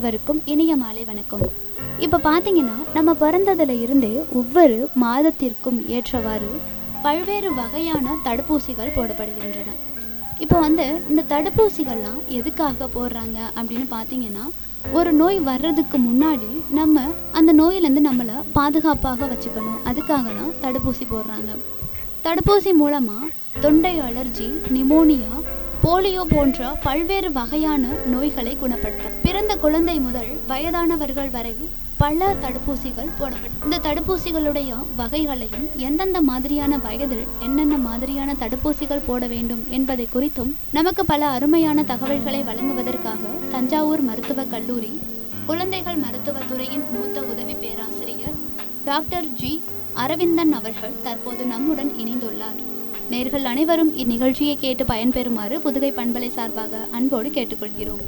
அனைவருக்கும் இனிய மாலை வணக்கம் இப்போ பார்த்தீங்கன்னா நம்ம பிறந்ததுல இருந்தே ஒவ்வொரு மாதத்திற்கும் ஏற்றவாறு பல்வேறு வகையான தடுப்பூசிகள் போடப்படுகின்றன இப்போ வந்து இந்த தடுப்பூசிகள்லாம் எதுக்காக போடுறாங்க அப்படின்னு பார்த்தீங்கன்னா ஒரு நோய் வர்றதுக்கு முன்னாடி நம்ம அந்த நோயிலேருந்து நம்மளை பாதுகாப்பாக வச்சுக்கணும் அதுக்காக தான் தடுப்பூசி போடுறாங்க தடுப்பூசி மூலமாக தொண்டை அலர்ஜி நிமோனியா போலியோ போன்ற பல்வேறு வகையான நோய்களை குணப்படுத்த பிறந்த குழந்தை முதல் வயதானவர்கள் வரை பல தடுப்பூசிகள் போடப்படும் இந்த தடுப்பூசிகளுடைய வகைகளையும் எந்தெந்த மாதிரியான வயதில் என்னென்ன மாதிரியான தடுப்பூசிகள் போட வேண்டும் என்பதை குறித்தும் நமக்கு பல அருமையான தகவல்களை வழங்குவதற்காக தஞ்சாவூர் மருத்துவக் கல்லூரி குழந்தைகள் மருத்துவத்துறையின் மூத்த உதவி பேராசிரியர் டாக்டர் ஜி அரவிந்தன் அவர்கள் தற்போது நம்முடன் இணைந்துள்ளார் நேர்கள் அனைவரும் இந்நிகழ்ச்சியை கேட்டு பயன்பெறுமாறு புதுகை பண்பலை சார்பாக அன்போடு கேட்டுக்கொள்கிறோம்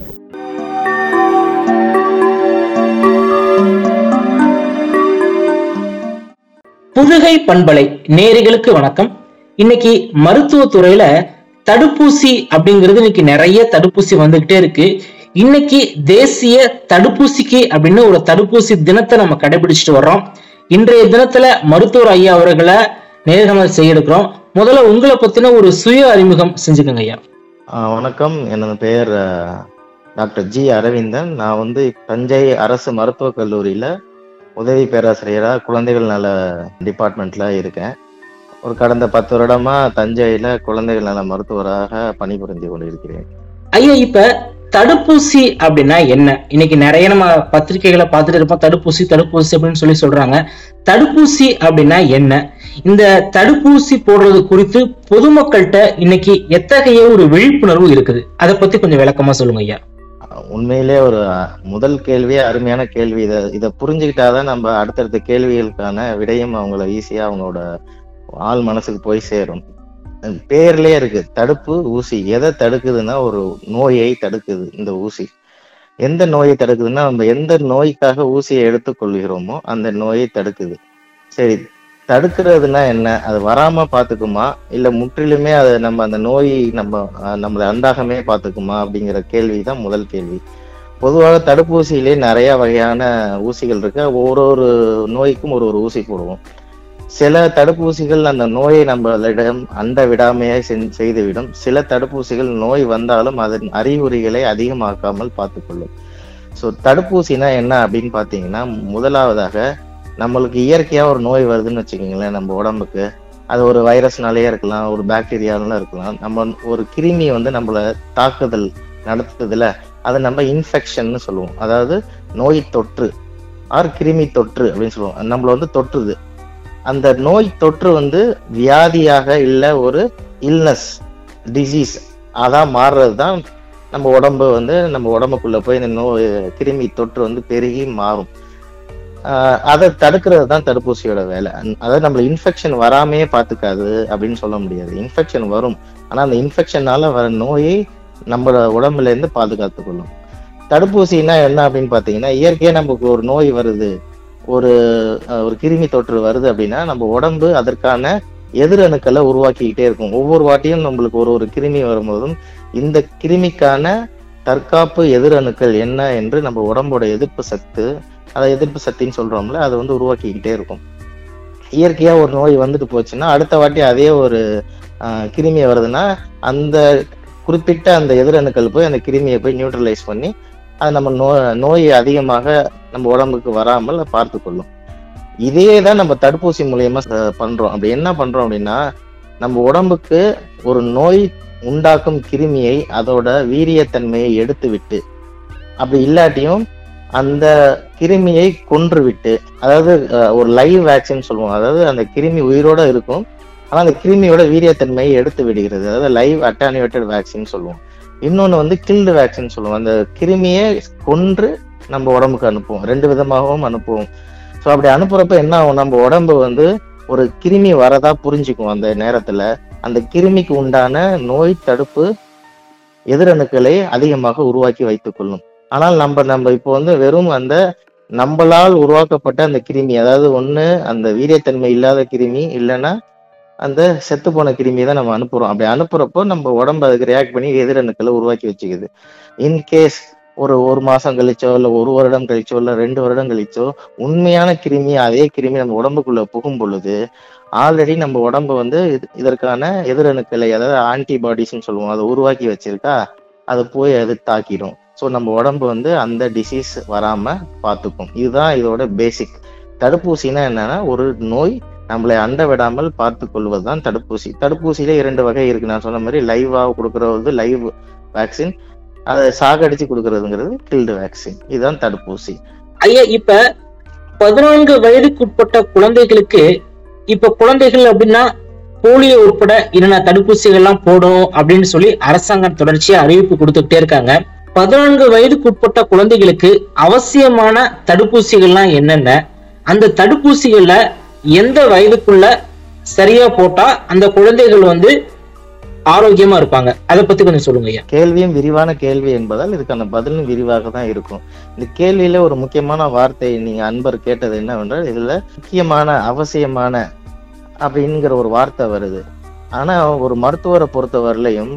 புதுகை பண்பலை நேயர்களுக்கு வணக்கம் இன்னைக்கு மருத்துவத்துறையில தடுப்பூசி அப்படிங்கிறது இன்னைக்கு நிறைய தடுப்பூசி வந்துகிட்டே இருக்கு இன்னைக்கு தேசிய தடுப்பூசிக்கு அப்படின்னு ஒரு தடுப்பூசி தினத்தை நம்ம கடைபிடிச்சிட்டு வர்றோம் இன்றைய தினத்துல மருத்துவர் ஐயா அவர்களை நேர்காணல் செய்ய இருக்கிறோம் முதல்ல உங்களை பத்தின ஒரு சுய அறிமுகம் செஞ்சுக்கோங்க ஐயா ஆ, வணக்கம் எனது பெயர் ஆ, டாக்டர் ஜி அரவிந்தன் நான் வந்து தஞ்சை அரசு மருத்துவக் கல்லூரியில உதவி பேராசிரியரா குழந்தைகள் நல டிபார்ட்மெண்ட்ல இருக்கேன் ஒரு கடந்த பத்து வருடமா தஞ்சையில குழந்தைகள் நல மருத்துவராக பணிபுரிந்து கொண்டிருக்கிறேன் ஐயா இப்ப தடுப்பூசி அப்படின்னா என்ன இன்னைக்கு நிறைய நம்ம பத்திரிகைகளை பார்த்துட்டு இருப்போம் தடுப்பூசி தடுப்பூசி அப்படின்னு சொல்லி சொல்றாங்க தடுப்பூசி அப்படின்னா என்ன இந்த தடுப்பூசி போடுறது குறித்து பொதுமக்கள்கிட்ட இன்னைக்கு எத்தகைய ஒரு விழிப்புணர்வு இருக்குது அதை பத்தி கொஞ்சம் விளக்கமா சொல்லுங்க ஐயா உண்மையிலே ஒரு ஆ, முதல் கேள்வியே அருமையான கேள்வி இதை இதை புரிஞ்சுக்கிட்டாதான் நம்ம அடுத்தடுத்த கேள்விகளுக்கான விடையும் அவங்கள ஈஸியா அவங்களோட ஆள் மனசுக்கு போய் சேரும் பேர்லயே இருக்கு தடுப்பு ஊசி எதை தடுக்குதுன்னா ஒரு நோயை தடுக்குது இந்த ஊசி எந்த நோயை தடுக்குதுன்னா நம்ம எந்த நோய்க்காக ஊசியை எடுத்துக்கொள்கிறோமோ அந்த நோயை தடுக்குது சரி தடுக்கிறதுனா என்ன அது வராம பாத்துக்குமா இல்ல முற்றிலுமே அது நம்ம அந்த நோய் நம்ம அஹ், நம்மளை அண்டாகமே பாத்துக்குமா அப்படிங்கிற கேள்விதான் முதல் கேள்வி பொதுவாக தடுப்பூசியிலே நிறைய வகையான ஊசிகள் இருக்கு ஒரு ஒரு நோய்க்கும் ஒரு ஒரு ஊசி போடுவோம் சில தடுப்பூசிகள் அந்த நோயை நம்மளிடம் அண்ட விடாமையே செஞ்- செய்துவிடும் சில தடுப்பூசிகள் நோய் வந்தாலும் அதன் அறிகுறிகளை அதிகமாக்காமல் பார்த்துக்கொள்ளும் ஸோ தடுப்பூசினா என்ன அப்படின்னு பார்த்தீங்கன்னா முதலாவதாக நம்மளுக்கு இயற்கையா ஒரு நோய் வருதுன்னு வச்சுக்கோங்களேன் நம்ம உடம்புக்கு அது ஒரு வைரஸ்னாலேயே இருக்கலாம் ஒரு பாக்டீரியாலும் இருக்கலாம் நம்ம ஒரு கிருமி வந்து நம்மள தாக்குதல் நடத்துதுல அதை நம்ம இன்ஃபெக்ஷன்னு சொல்லுவோம் அதாவது நோய் தொற்று ஆர் கிருமி தொற்று அப்படின்னு சொல்லுவோம் நம்மள வந்து தொற்றுது அந்த நோய் தொற்று வந்து வியாதியாக இல்ல ஒரு இல்னஸ் டிசீஸ் அதான் மாறுறது தான் நம்ம உடம்பு வந்து நம்ம உடம்புக்குள்ள போய் இந்த நோய் கிருமி தொற்று வந்து பெருகி மாறும் ஆஹ் அதை தடுக்கிறது தான் தடுப்பூசியோட வேலை அந்- அதாவது நம்மள இன்ஃபெக்ஷன் வராமையே பார்த்துக்காது அப்படின்னு சொல்ல முடியாது இன்ஃபெக்ஷன் வரும் ஆனா அந்த இன்ஃபெக்ஷனால வர நோயை நம்ம உடம்புல இருந்து பாதுகாத்துக் கொள்ளும் தடுப்பூசினா என்ன அப்படின்னு பாத்தீங்கன்னா இயற்கையா நமக்கு ஒரு நோய் வருது ஒரு அஹ், ஒரு கிருமி தொற்று வருது அப்படின்னா நம்ம உடம்பு அதற்கான எதிரணுக்களை உருவாக்கிக்கிட்டே இருக்கும் ஒவ்வொரு வாட்டியும் நம்மளுக்கு ஒரு ஒரு கிருமி வரும்போதும் இந்த கிருமிக்கான தற்காப்பு எதிரணுக்கள் என்ன என்று நம்ம உடம்போட எதிர்ப்பு சத்து அதை எதிர்ப்பு சக்தின்னு சொல்றோம்ல அதை வந்து உருவாக்கிக்கிட்டே இருக்கும் இயற்கையா ஒரு நோய் வந்துட்டு போச்சுன்னா அடுத்த வாட்டி அதே ஒரு ஆஹ், கிருமி வருதுன்னா அந்த குறிப்பிட்ட அந்த எதிரணுக்கள் போய் அந்த கிருமியை போய் நியூட்ரலைஸ் பண்ணி அது நம்ம நோ நோய் அதிகமாக நம்ம உடம்புக்கு வராமல் பார்த்து கொள்ளும் இதே தான் நம்ம தடுப்பூசி மூலியமா அஹ், பண்றோம் அப்படி என்ன பண்றோம் அப்படின்னா நம்ம உடம்புக்கு ஒரு நோய் உண்டாக்கும் கிருமியை அதோட வீரியத்தன்மையை எடுத்து விட்டு அப்படி இல்லாட்டியும் அந்த கிருமியை கொன்று விட்டு அதாவது அஹ், ஒரு லைவ் வேக்சின் சொல்லுவோம் அதாவது அந்த கிருமி உயிரோட இருக்கும் ஆனா அந்த கிருமியோட வீரியத்தன்மையை எடுத்து விடுகிறது அதாவது லைவ் அட்டானுவேட்டட் வேக்சின் சொல்லுவோம் இன்னொன்னு வந்து கில்டு வேக்சின் சொல்லுவோம் அந்த கிருமியை கொன்று நம்ம உடம்புக்கு அனுப்புவோம் ரெண்டு விதமாகவும் அனுப்புவோம் ஸோ அப்படி அனுப்புறப்ப என்ன ஆகும் நம்ம உடம்பு வந்து ஒரு கிருமி வரதா புரிஞ்சுக்கும் அந்த நேரத்துல அந்த கிருமிக்கு உண்டான நோய் தடுப்பு எதிரணுக்களை அதிகமாக உருவாக்கி வைத்துக் கொள்ளும் ஆனால் நம்ம நம்ம இப்போ வந்து வெறும் அந்த நம்மளால் உருவாக்கப்பட்ட அந்த கிருமி அதாவது ஒண்ணு அந்த வீரியத்தன்மை இல்லாத கிருமி இல்லைன்னா அந்த செத்து போன கிருமியை தான் நம்ம அனுப்புறோம் அப்படி அனுப்புறப்போ நம்ம உடம்பு அதுக்கு ரியாக்ட் பண்ணி எதிரணுக்களை உருவாக்கி வச்சுக்குது இன்கேஸ் ஒரு ஒரு மாசம் கழிச்சோ இல்ல ஒரு வருடம் கழிச்சோ இல்ல ரெண்டு வருடம் கழிச்சோ உண்மையான கிருமி அதே கிருமி நம்ம உடம்புக்குள்ள புகும் பொழுது ஆல்ரெடி நம்ம உடம்பு வந்து இது- இதற்கான எதிரணுக்களை அதாவது ஆன்டிபாடிஸ்ன்னு சொல்லுவோம் அதை உருவாக்கி வச்சிருக்கா அது போய் அது தாக்கிடும் ஸோ நம்ம உடம்பு வந்து அந்த டிசீஸ் வராம பார்த்துக்கும் இதுதான் இதோட பேசிக் தடுப்பூசினா என்னன்னா ஒரு நோய் நம்மளை அண்ட விடாமல் பார்த்து கொள்வதுதான் தடுப்பூசி தடுப்பூசியில இரண்டு வகை இருக்கு நான் சொன்ன மாதிரி லைவா கொடுக்கறது லைவ் வேக்சின் அதை சாகடிச்சு கொடுக்கறதுங்கிறது கில்டு வேக்சின் இதுதான் தடுப்பூசி ஐயா இப்ப பதினான்கு வயதுக்குட்பட்ட குழந்தைகளுக்கு இப்ப குழந்தைகள் அப்படின்னா போலியோ உட்பட என்னென்ன தடுப்பூசிகள் எல்லாம் போடும் அப்படின்னு சொல்லி அரசாங்கம் தொடர்ச்சியா அறிவிப்பு கொடுத்துக்கிட்டே இருக்காங்க பதினான்கு வயதுக்குட்பட்ட குழந்தைகளுக்கு அவசியமான தடுப்பூசிகள்லாம் என்னென்ன அந்த தடுப்பூசிகள்ல எந்த வயதுக்குள்ள சரியா போட்டா அந்த குழந்தைகள் வந்து ஆரோக்கியமா இருப்பாங்க அதை பத்தி கொஞ்சம் சொல்லுங்க ஐயா கேள்வியும் விரிவான கேள்வி என்பதால் இதுக்கான பதிலும் விரிவாக தான் இருக்கும் இந்த கேள்வியில ஒரு முக்கியமான வார்த்தை நீங்க அன்பர் கேட்டது என்னவென்றால் இதுல முக்கியமான அவசியமான அப்படிங்கிற ஒரு வார்த்தை வருது ஆனா ஒரு மருத்துவரை பொறுத்தவரையிலையும்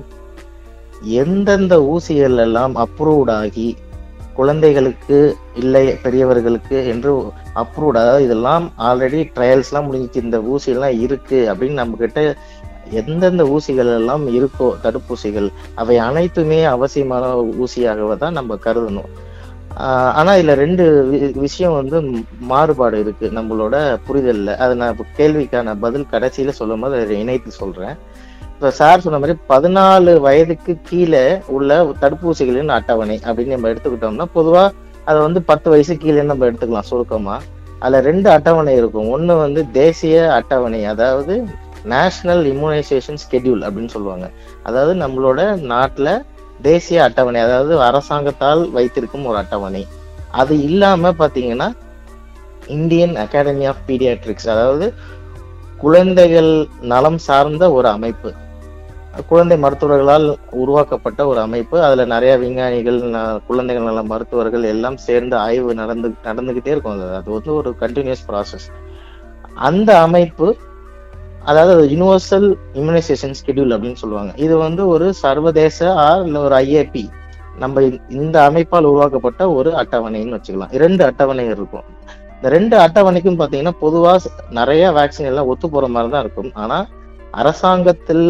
எந்தெந்த ஊசிகள் எல்லாம் அப்ரூவ்ட் ஆகி குழந்தைகளுக்கு இல்லை பெரியவர்களுக்கு என்று அப்ரூவ்ட் அதாவது இதெல்லாம் ஆல்ரெடி ட்ரையல்ஸ்லாம் முடிஞ்சிச்சு இந்த ஊசியெல்லாம் இருக்கு அப்படின்னு நம்ம கிட்ட எந்தெந்த ஊசிகள் எல்லாம் இருக்கோ தடுப்பூசிகள் அவை அனைத்துமே அவசியமான ஊசியாகவே தான் நம்ம கருதணும் ஆஹ் ஆனா இதுல ரெண்டு வி- விஷயம் வந்து ம்- மாறுபாடு இருக்கு நம்மளோட புரிதல்ல அதை நான் இப்ப கேள்விக்கான பதில் கடைசியில சொல்லும் போது அதை இணைத்து சொல்றேன் இப்ப சார் சொன்ன மாதிரி பதினாலு வயதுக்கு கீழே உள்ள தடுப்பூசிகளின் அட்டவணை அப்படின்னு நம்ம எடுத்துக்கிட்டோம்னா பொதுவா அதை வந்து பத்து வயசு கீழே நம்ம எடுத்துக்கலாம் சுருக்கமா அதுல ரெண்டு அட்டவணை இருக்கும் ஒண்ணு வந்து தேசிய அட்டவணை அதாவது நேஷனல் இம்யூனைசேஷன் ஸ்கெடியூல் அப்படின்னு சொல்லுவாங்க அதாவது நம்மளோட நாட்டுல தேசிய அட்டவணை அதாவது அரசாங்கத்தால் வைத்திருக்கும் ஒரு அட்டவணை அது இல்லாம பாத்தீங்கன்னா இந்தியன் அகாடமி ஆஃப் பீடியாட்ரிக்ஸ் அதாவது குழந்தைகள் நலம் சார்ந்த ஒரு அமைப்பு குழந்தை மருத்துவர்களால் உருவாக்கப்பட்ட ஒரு அமைப்பு அதுல நிறைய விஞ்ஞானிகள் ந- குழந்தைகள் நல மருத்துவர்கள் எல்லாம் சேர்ந்து ஆய்வு நடந்து நடந்துகிட்டே இருக்கும் அது அது வந்து ஒரு கண்டினியூஸ் ப்ராசஸ் அந்த அமைப்பு அதாவது யுனிவர்சல் இம்யூனைசேஷன் ஸ்கெடியூல் அப்படின்னு சொல்லுவாங்க இது வந்து ஒரு சர்வதேச ஆர் இல்ல ஒரு ஐஏபி நம்ம இந்த- இந்த அமைப்பால் உருவாக்கப்பட்ட ஒரு அட்டவணைன்னு வச்சுக்கலாம் இரண்டு அட்டவணை இருக்கும் இந்த ரெண்டு அட்டவணைக்கும் பாத்தீங்கன்னா பொதுவா ஸ்- நிறைய வேக்சின் எல்லாம் ஒத்து போற மாதிரி தான் இருக்கும் ஆனா அரசாங்கத்தில்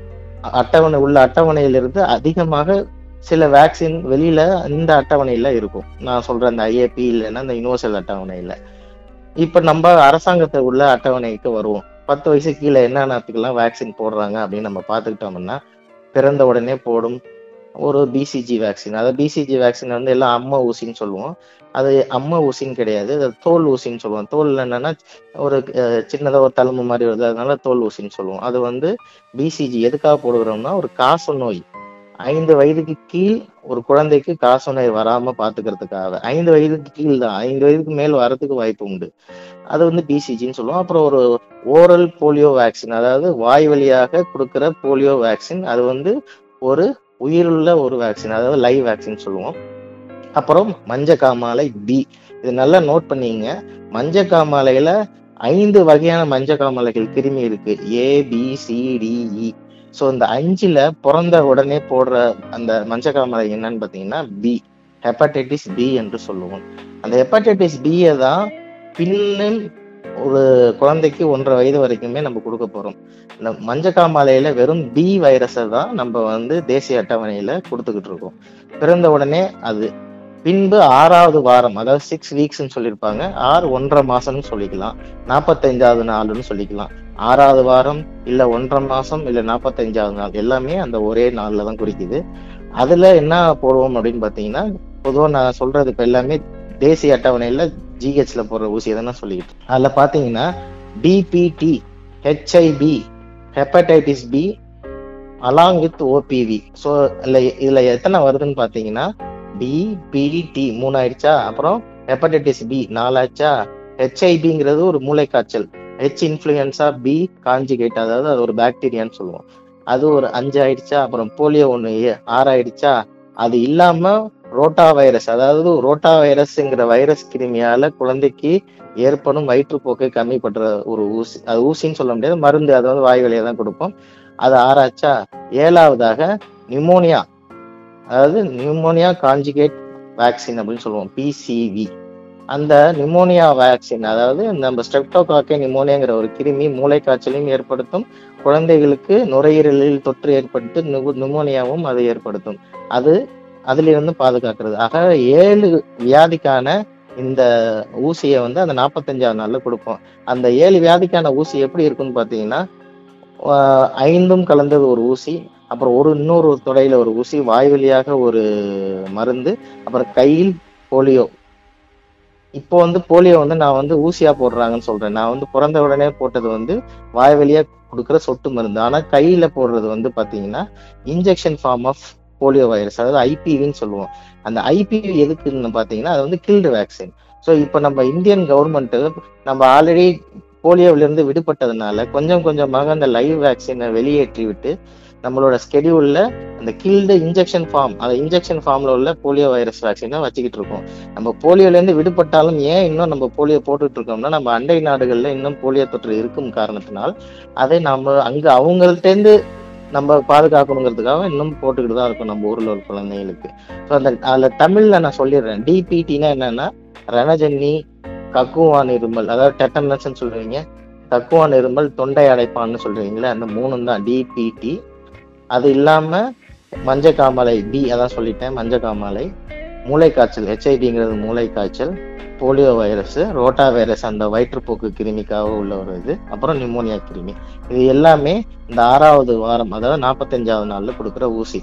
அட்டவணை உள்ள அட்டவணையிலிருந்து அதிகமாக சில வேக்சின் வெளியில இந்த அட்டவணையில இருக்கும் நான் சொல்ற அந்த ஐஏபி இல்லைன்னா இந்த யுனிவர்சல் அட்டவணையில இப்ப நம்ம அரசாங்கத்தில் உள்ள அட்டவணைக்கு வருவோம் பத்து வயசு கீழே என்னென்னத்துக்கெல்லாம் வேக்சின் போடுறாங்க அப்படின்னு நம்ம பார்த்துக்கிட்டோம்னா பிறந்த உடனே போடும் ஒரு பிசிஜி வேக்சின் அதாவது பிசிஜி வேக்சின் வந்து எல்லாம் அம்மா ஊசின்னு சொல்லுவோம் அது அம்மா ஊசின்னு கிடையாது அது தோல் ஊசின்னு சொல்லுவோம் தோல்ல என்னன்னா ஒரு அஹ், சின்னதா ஒரு தழும்பு மாதிரி வருது அதனால தோல் ஊசின்னு சொல்லுவோம் அது வந்து பிசிஜி எதுக்காக போடுகிறோம்னா ஒரு காச நோய் ஐந்து வயதுக்கு கீழ் ஒரு குழந்தைக்கு காச நோய் வராம பாத்துக்கிறதுக்காக ஐந்து வயதுக்கு கீழ் தான் ஐந்து வயதுக்கு மேல் வரதுக்கு வாய்ப்பு உண்டு அது வந்து பிசிஜின்னு சொல்லுவோம் அப்புறம் ஒரு ஓரல் போலியோ வேக்சின் அதாவது வாய் வழியாக கொடுக்கிற போலியோ வேக்சின் அது வந்து ஒரு உயிருள்ள ஒரு வேக்சின் அதாவது லைவ் வேக்சின் சொல்லுவோம் அப்புறம் மஞ்ச காமாலை பி இது நல்லா நோட் பண்ணீங்க மஞ்ச காமாலையில ஐந்து வகையான மஞ்ச காமாலைகள் கிருமி இருக்கு A B C D E so இந்த அஞ்சுல பிறந்த உடனே போடுற அந்த மஞ்ச காமாலை என்னன்னு பார்த்தீங்கன்னா பி ஹெப்படைட்டிஸ் பி என்று சொல்லுவோம் அந்த ஹெப்படைட்டிஸ் பியை தான் பின்னும் ஒரு குழந்தைக்கு ஒன்றரை வயது வரைக்குமே நம்ம கொடுக்க போறோம் இந்த மஞ்சக்காமாலையில வெறும் பி வைரஸை தான் நம்ம வந்து தேசிய அட்டவணையில கொடுத்துக்கிட்டு இருக்கோம் பிறந்த உடனே அது பின்பு ஆறாவது வாரம் அதாவது சிக்ஸ் வீக்ஸ்னு சொல்லியிருப்பாங்க ஆறு ஒன்றரை மாசம்னு சொல்லிக்கலாம் நாற்பத்தைந்தாவது நாளுன்னு சொல்லிக்கலாம் ஆறாவது வாரம் இல்ல ஒன்றரை மாசம் இல்ல நாற்பத்தைஞ்சாவது நாள் எல்லாமே அந்த ஒரே நாள்ல தான் குறிக்குது அதுல என்ன போடுவோம் அப்படின்னு பாத்தீங்கன்னா பொதுவா நான் சொல்றது இப்ப எல்லாமே தேசிய அட்டவணையில ஜிஹெச்ல போடுற ஊசியை தான் நான் சொல்லிக்கிட்டு இருக்கேன். அதுல பாத்தீங்கன்னா DPT HIB hepatitis B along with OPV so இல்ல இதுல எத்தனை வருதுன்னு பாத்தீங்கன்னா டிபிடி மூணு ஆயிடுச்சா அப்புறம் ஹெப்படைட்டிஸ் பி நாலாச்சா ஹெச்ஐபிங்கிறது ஒரு மூளைக்காய்ச்சல் ஹெச் இன்ஃப்ளூயன்ஸா பி காஞ்சிகேட் அதாவது அது ஒரு பாக்டீரியான்னு சொல்லுவோம் அது ஒரு அஞ்சு ஆயிடுச்சா அப்புறம் போலியோ ஒன்று ஆறு ஆயிடுச்சா அது இல்லாம ரோட்டா வைரஸ் அதாவது ரோட்டா வைரஸ்ங்கிற வைரஸ் கிருமியால குழந்தைக்கு ஏற்படும் வயிற்றுப்போக்கை கம்மி பண்ற ஒரு ஊசி அது ஊசின்னு சொல்ல முடியாது மருந்து அதாவது வாய் வழியா தான் கொடுப்போம் அது ஆறாச்சா ஏழாவதாக நிமோனியா அதாவது நியூமோனியா காஞ்சிகேட் வேக்சின் அப்படின்னு சொல்லுவோம் பிசிவி அந்த நிமோனியா வேக்சின் அதாவது நம்ம ஸ்ட்ரெப்டோகாக்கே நிமோனியாங்கிற ஒரு கிருமி மூளைக்காய்ச்சலையும் ஏற்படுத்தும் குழந்தைகளுக்கு நுரையீரலில் தொற்று ஏற்படுத்தி நிமோ- நிமோனியாவும் அது ஏற்படுத்தும் அது அதிலிருந்து பாதுகாக்கிறது ஆக ஏழு வியாதிக்கான இந்த ஊசியை வந்து அந்த நாற்பத்தஞ்சாவது நாள்ல கொடுப்போம் அந்த ஏழு வியாதிக்கான ஊசி எப்படி இருக்குன்னு பாத்தீங்கன்னா ஆஹ் ஐந்தும் கலந்தது ஒரு ஊசி அப்புறம் ஒரு இன்னொரு தொடையில ஒரு ஊசி வாய் வழியாக ஒரு மருந்து அப்புறம் கையில் போலியோ இப்போ வந்து போலியோ வந்து நான் வந்து ஊசியா போடுறாங்கன்னு சொல்றேன் நான் வந்து பிறந்த உடனே போட்டது வந்து வாய் வழியா கொடுக்குற சொட்டு மருந்து ஆனா கையில போடுறது வந்து பாத்தீங்கன்னா injection form of polio virus அதாவது ஐபிவின்னு சொல்லுவோம் அந்த ஐபிவி எதுக்குன்னு பாத்தீங்கன்னா அது வந்து கில்டு வேக்சின் ஸோ இப்போ நம்ம இந்தியன் கவர்மெண்ட் நம்ம ஆல்ரெடி போலியோவில இருந்து விடுபட்டதுனால கொஞ்சம் கொஞ்சமாக அந்த லைவ் வேக்சினை வெளியேற்றி விட்டு நம்மளோட ஸ்கெடியூல்ல அந்த கில்டு இன்ஜெக்ஷன் ஃபார்ம் அந்த இன்ஜெக்ஷன் ஃபார்ம்ல உள்ள போலியோ வைரஸ் வேக்சினை வச்சுக்கிட்டு இருக்கோம் நம்ம போலியோல இருந்து விடுபட்டாலும் ஏன் இன்னும் நம்ம போலியோ போட்டுட்டு இருக்கோம்னா நம்ம அண்டை நாடுகள்ல இன்னும் போலியோ தொற்று இருக்கும் காரணத்தினால் அதை நம்ம அங்க அவங்கள்ட்ட இருந்து நம்ம பாதுகாக்கணுங்கிறதுக்காக இன்னும் போட்டுக்கிட்டு தான் இருக்கும் நம்ம ஊர்ல உள்ள குழந்தைகளுக்கு ஸோ அந்த அதுல தமிழ்ல நான் சொல்லிடுறேன் டிபிடினா என்னன்னா ரணஜன்னி கக்குவான் இருமல் அதாவது டெட்டனஸ்ன்னு சொல்றீங்க கக்குவான் இருமல் தொண்டை அடைப்பான்னு சொல்றீங்களே அந்த மூணும் தான் டிபிடி அது இல்லாம மஞ்ச காமாலை டி அதான் சொல்லிட்டேன் மஞ்ச காமாலை மூளைக்காய்ச்சல் ஹெச்ஐடிங்கிறது மூளைக்காய்ச்சல் போலியோ வைரஸ் ரோட்டா வைரஸ் அந்த வயிற்றுப்போக்கு கிருமிக்காக உள்ள ஒரு இது அப்புறம் நிமோனியா கிருமி இது எல்லாமே இந்த ஆறாவது வாரம் அதாவது நாற்பத்தஞ்சாவது நாள்ல கொடுக்குற ஊசி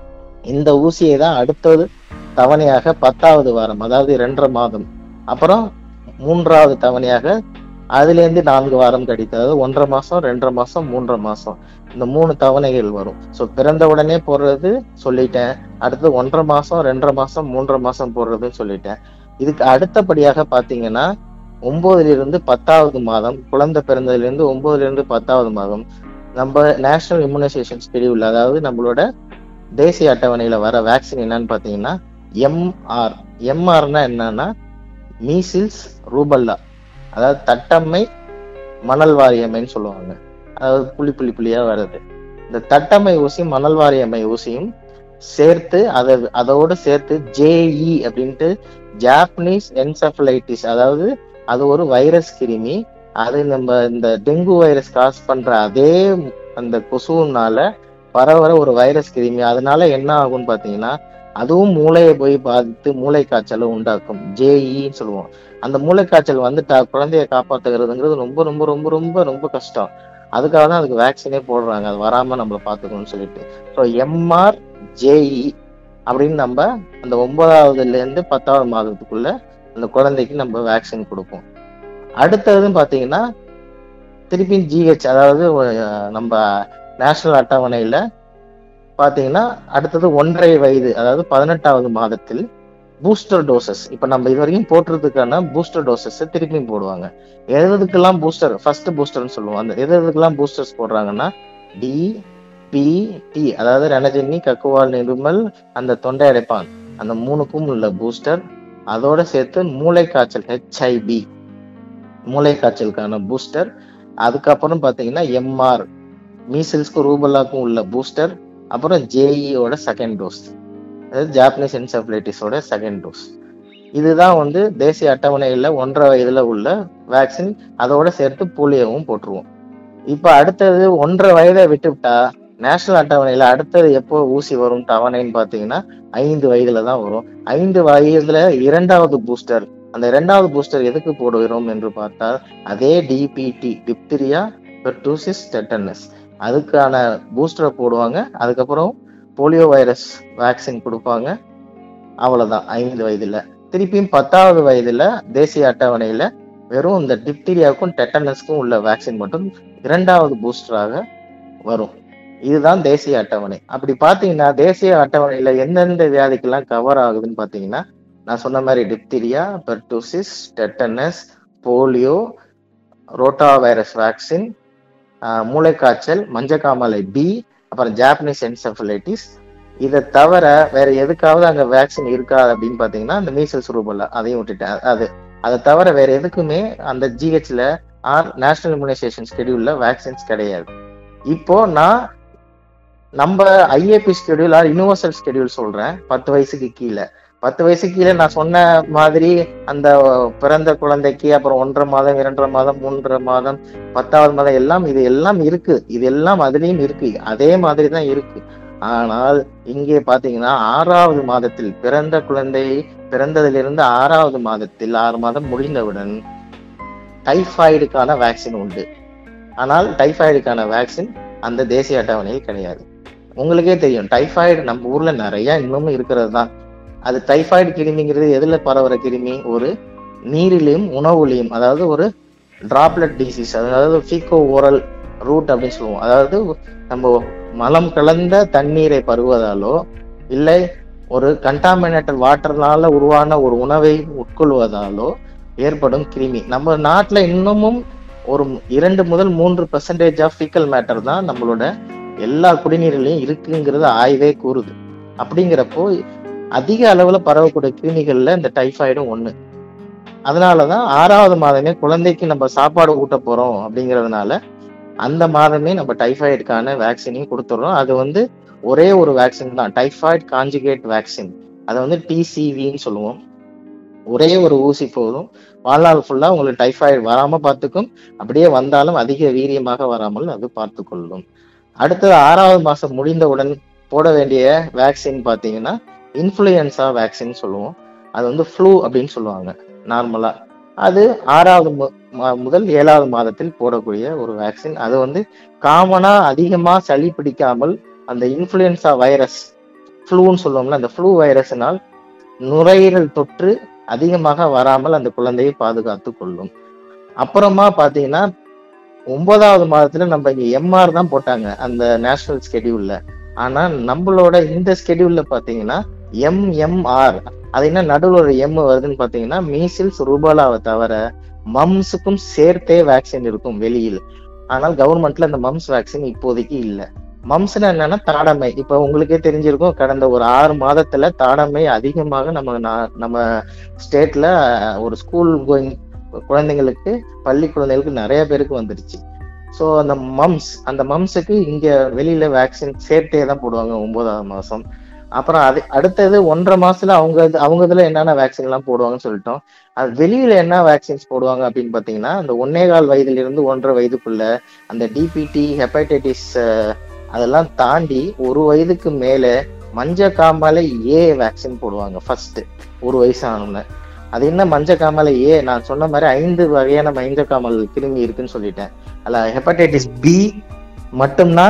இந்த ஊசியை தான் அடுத்தது தவணையாக பத்தாவது வாரம் அதாவது இரண்டரை மாதம் அப்புறம் மூன்றாவது தவணையாக அதுல இருந்து நான்கு வாரம் கழித்து அதாவது ஒன்றரை மாசம் ரெண்டரை மாசம் மூன்றரை மாசம் இந்த மூணு தவணைகள் வரும் ஸோ பிறந்த உடனே போடுறது சொல்லிட்டேன் அடுத்து ஒன்றரை மாசம் ரெண்டரை மாசம் மூன்றரை மாசம் போடுறதுன்னு சொல்லிட்டேன் இதுக்கு அடுத்தபடியாக பாத்தீங்கன்னா ஒன்பதுல இருந்து பத்தாவது மாதம் குழந்தை பிறந்ததுல இருந்து ஒன்பதுல இருந்து பத்தாவது மாதம் நம்ம நேஷனல் இம்யூனைசேஷன் ஸ்கெடியூல் அதாவது நம்மளோட தேசிய அட்டவணையில வர வேக்சின் என்னன்னு பாத்தீங்கன்னா எம்ஆர் எம்ஆர்னா என்னன்னா மீசில்ஸ் ரூபல்லா அதாவது தட்டம்மை மணல் வாரியம்மைன்னு சொல்லுவாங்க அதாவது புள்ளி புள்ளி புள்ளியா வருது இந்த தட்டம்மை ஊசி மணல் வாரியம்மை ஊசியும் சேர்த்து அதை அதோடு சேர்த்து ஜேஇ அப்படின்ட்டு ஜாப்பனீஸ் என்செஃபலைட்டிஸ் அதாவது அது ஒரு வைரஸ் கிருமி அது நம்ம இந்த டெங்கு வைரஸ் காஸ் பண்ற அதே அந்த கொசுனால பரவற ஒரு வைரஸ் கிருமி அதனால என்ன ஆகும்னு பாத்தீங்கன்னா அதுவும் மூளையை போய் பாதித்து மூளை காய்ச்சலை உண்டாக்கும் ஜேஇன்னு சொல்லுவோம் அந்த மூளைக்காய்ச்சல் வந்துட்டா குழந்தைய காப்பாத்துகிறதுங்கிறது ரொம்ப ரொம்ப ரொம்ப ரொம்ப ரொம்ப கஷ்டம் அதுக்காக தான் அதுக்கு வேக்சினே போடுறாங்க அது வராம நம்மள பாத்துக்கணும்னு சொல்லிட்டு ஸோ எம்ஆர் ஜேஇ அப்படின்னு நம்ம அந்த ஒன்பதாவதுல இருந்து பத்தாவது மாதத்துக்குள்ள அந்த குழந்தைக்கு நம்ம வேக்சின் கொடுப்போம் அடுத்ததுன்னு பாத்தீங்கன்னா திருப்பி ஜிஹெச் அதாவது அஹ், நம்ம நேஷனல் அட்டவணையில பாத்தீங்கன்னா அடுத்தது ஒன்றரை வயது அதாவது பதினெட்டாவது மாதத்தில் பூஸ்டர் டோசஸ் இப்ப நம்ம இது வரைக்கும் போட்டுறதுக்கான பூஸ்டர் டோசஸ் திருப்பியும் போடுவாங்க எது எதுக்கெல்லாம் பூஸ்டர் ஃபர்ஸ்ட் பூஸ்டர்னு சொல்லுவோம் அந்த எது எதுக்கெல்லாம் பூஸ்டர்ஸ் போடுறாங்கன்னா டி பி டி அதாவது ரணஜன்னி கக்குவால் நிருமல் அந்த தொண்டை அடைப்பான் அந்த மூணுக்கும் உள்ள பூஸ்டர் அதோட சேர்த்து மூளைக்காய்ச்சல் ஹெச்ஐபி மூளைக்காய்ச்சலுக்கான பூஸ்டர் அதுக்கப்புறம் பாத்தீங்கன்னா எம்ஆர் மீசில்ஸ்க்கும் ரூபல்லாக்கும் உள்ள பூஸ்டர் அப்புறம் ஜேஇயோட செகண்ட் டோஸ் அதாவது ஜாப்பனீஸ் என்செஃபலைட்டிஸோட செகண்ட் டோஸ் இதுதான் வந்து தேசிய அட்டவணையில ஒன்றரை வயதுல உள்ள வேக்சின் அதோட சேர்த்து போலியோவும் போட்டுருவோம் இப்ப அடுத்தது ஒன்றரை வயதை விட்டுவிட்டா நேஷனல் அட்டவணையில அடுத்தது எப்போ ஊசி வரும் தவணைன்னு பாத்தீங்கன்னா ஐந்து வயதுல தான் வரும் ஐந்து வயதுல இரண்டாவது பூஸ்டர் அந்த இரண்டாவது பூஸ்டர் எதுக்கு போடுகிறோம் என்று பார்த்தால் அதே டிபிடி டிப்திரியா பெர்டூசிஸ் டெட்டனஸ் அதுக்கான பூஸ்டரை போடுவாங்க அதுக்கப்புறம் போலியோ வைரஸ் வேக்சின் கொடுப்பாங்க அவ்வளவுதான் ஐந்து வயதுல திருப்பியும் பத்தாவது வயதுல தேசிய அட்டவணையில வெறும் இந்த டிப்தீரியாவுக்கும் டெட்டனஸ்க்கும் உள்ள வேக்சின் மட்டும் இரண்டாவது பூஸ்டராக வரும் இதுதான் தேசிய அட்டவணை அப்படி பாத்தீங்கன்னா தேசிய அட்டவணையில எந்தெந்த வியாதிக்கெல்லாம் கவர் ஆகுதுன்னு பாத்தீங்கன்னா நான் சொன்ன மாதிரி diphtheria pertussis tetanus polio rotavirus vaccine மூளைக்காய்ச்சல் மஞ்சக்காமலை பி அப்புறம் ஜாப்பனீஸ் என்செஃபலைட்டிஸ் இதை தவிர வேற எதுக்காவது அங்க வேக்சின் இருக்கா அப்படின்னு பாத்தீங்கன்னா அந்த மீசல்ஸ் ரூபல்ல அதையும் விட்டுட்டேன் அது அதை தவிர வேற எதுக்குமே அந்த ஜிஹெச்ல ஆர் நேஷனல் இம்யூனைசேஷன் ஸ்கெடியூல்ல வேக்சின்ஸ் கிடையாது இப்போ நான் நம்ம IAP schedule or universal schedule சொல்றேன் பத்து வயசுக்கு கீழே பத்து வயசுக்கு கீழே நான் சொன்ன மாதிரி அந்த பிறந்த குழந்தைக்கு அப்புறம் ஒன்றரை மாதம் இரண்டரை மாதம் மூன்றரை மாதம் பத்தாவது மாதம் எல்லாம் இது எல்லாம் இருக்கு இது எல்லாம் அதுலயும் இருக்கு அதே மாதிரி தான் இருக்கு ஆனால் இங்கே பாத்தீங்கன்னா ஆறாவது மாதத்தில் பிறந்த குழந்தை பிறந்ததிலிருந்து ஆறாவது மாதத்தில் ஆறு மாதம் முடிந்தவுடன் டைஃபாய்டுக்கான வேக்சின் உண்டு ஆனால் டைஃபாய்டுக்கான வேக்சின் அந்த தேசிய அட்டவணையில் கிடையாது உங்களுக்கே தெரியும் டைஃபாய்டு நம்ம ஊர்ல நிறைய இன்னமும் இருக்கிறது தான் அது டைஃபாய்டு கிருமிங்கிறது எதுல பரவுற கிருமி ஒரு நீரிலையும் உணவுலையும் அதாவது ஒரு டிராப்லெட் டிசீஸ் அதாவது ஃபீக்கோ ஓரல் ரூட் அப்படின்னு சொல்லுவோம் அதாவது நம்ம மலம் கலந்த தண்ணீரை பருவதாலோ இல்லை ஒரு கண்டாமினேட்டட் வாட்டர்னால உருவான ஒரு உணவை உட்கொள்வதாலோ ஏற்படும் கிருமி நம்ம நாட்டுல இன்னமும் ஒரு இரண்டு முதல் மூன்று பெர்சன்டேஜ் ஆஃப் ஃபீக்கல் மேட்டர் தான் நம்மளோட எல்லா குடிநீரிலையும் இருக்குங்கிறது ஆய்வே கூறுது அப்படிங்கிறப்போ அதிக அளவுல பரவக்கூடிய கிருமிகள்ல இந்த டைஃபாய்டும் ஒண்ணு அதனாலதான் ஆறாவது மாதமே குழந்தைக்கு நம்ம சாப்பாடு ஊட்ட போறோம் அப்படிங்கறதுனால அந்த மாதமே நம்ம டைஃபாய்டுக்கான வேக்சினையும் கொடுத்துறோம் அது வந்து ஒரே ஒரு வேக்சின் தான் டைஃபாய்டு காஞ்சுகேட் வேக்சின் அதை வந்து டிசிவின்னு சொல்லுவோம் ஒரே ஒரு ஊசி போதும் வாழ்நாள் ஃபுல்லா உங்களுக்கு டைஃபாய்டு வராம பார்த்துக்கும் அப்படியே வந்தாலும் அதிக வீரியமாக வராமல் அது பார்த்து கொள்ளும் அடுத்தது ஆறாவது மாசம் முடிந்தவுடன் போட வேண்டிய வேக்சின் பாத்தீங்கன்னா இன்ஃப்ளூயன்சா வேக்சின் சொல்லுவோம் அது வந்து ஃப்ளூ அப்படின்னு சொல்லுவாங்க நார்மலா அது ஆறாவது மு- மா- முதல் ஏழாவது மாதத்தில் போடக்கூடிய ஒரு வேக்சின் அது வந்து காமனா அதிகமா சளி பிடிக்காமல் அந்த இன்ஃப்ளூயன்சா வைரஸ் ஃப்ளூன்னு சொல்லுவோம்ல அந்த ஃப்ளூ வைரஸினால் நுரையீரல் தொற்று அதிகமாக வராமல் அந்த குழந்தையை பாதுகாத்து கொள்ளும் அப்புறமா பாத்தீங்கன்னா ஒன்பதாவது மாதத்துல நம்ம இங்க எம்ஆர் தான் போட்டாங்க அந்த நேஷனல் ஸ்கெடியூல்ல ஆனா நம்மளோட இந்த ஸ்கெடியூல்ல பாத்தீங்கன்னா எம்எம்ஆர் அது என்ன நடுவில் ஒரு எம் வருதுன்னு பாத்தீங்கன்னா மீசில்ஸ் ரூபாலாவை தவிர மம்ஸுக்கும் சேர்த்தே வேக்சின் இருக்கும் வெளியில் ஆனால் கவர்மெண்ட்ல அந்த மம்ஸ் வேக்சின் இப்போதைக்கு இல்ல மம்ஸ்னா என்னன்னா தாடமை இப்ப உங்களுக்கே தெரிஞ்சிருக்கும் கடந்த ஒரு ஆறு மாதத்துல தாடமை அதிகமாக நம்ம நா- நம்ம ஸ்டேட்ல ஒரு ஸ்கூல் கோயிங் குழந்தைங்களுக்கு பள்ளி குழந்தைகளுக்கு நிறைய பேருக்கு வந்துருச்சு ஸோ அந்த மம்ஸ் அந்த மம்ஸுக்கு இங்க வெளியில வேக்சின் சேர்த்தே தான் போடுவாங்க ஒன்பதாவது மாசம் அப்புறம் அது அடுத்தது ஒன்றரை மாசத்துல அவங்க இது- அவங்க இதுல என்னென்ன வேக்சின் எல்லாம் போடுவாங்கன்னு சொல்லிட்டோம் அது வெளியில என்ன வேக்சின்ஸ் போடுவாங்க அப்படின்னு பாத்தீங்கன்னா அந்த ஒன்னே கால் வயதுல இருந்து ஒன்றரை வயதுக்குள்ள அந்த டிபிடி ஹெப்படைட்டிஸ் அதெல்லாம் தாண்டி ஒரு வயதுக்கு மேல மஞ்ச காமாலை ஏ வேக்சின் போடுவாங்க ஃபர்ஸ்ட் ஒரு வயசு ஆனோன்னு அது என்ன மஞ்ச காமாலை ஏ நான் சொன்ன மாதிரி ஐந்து வகையான மஞ்ச காமல் கிருமி இருக்குன்னு சொல்லிட்டேன் அதுல ஹெப்படைட்டிஸ் பி மட்டும்தான்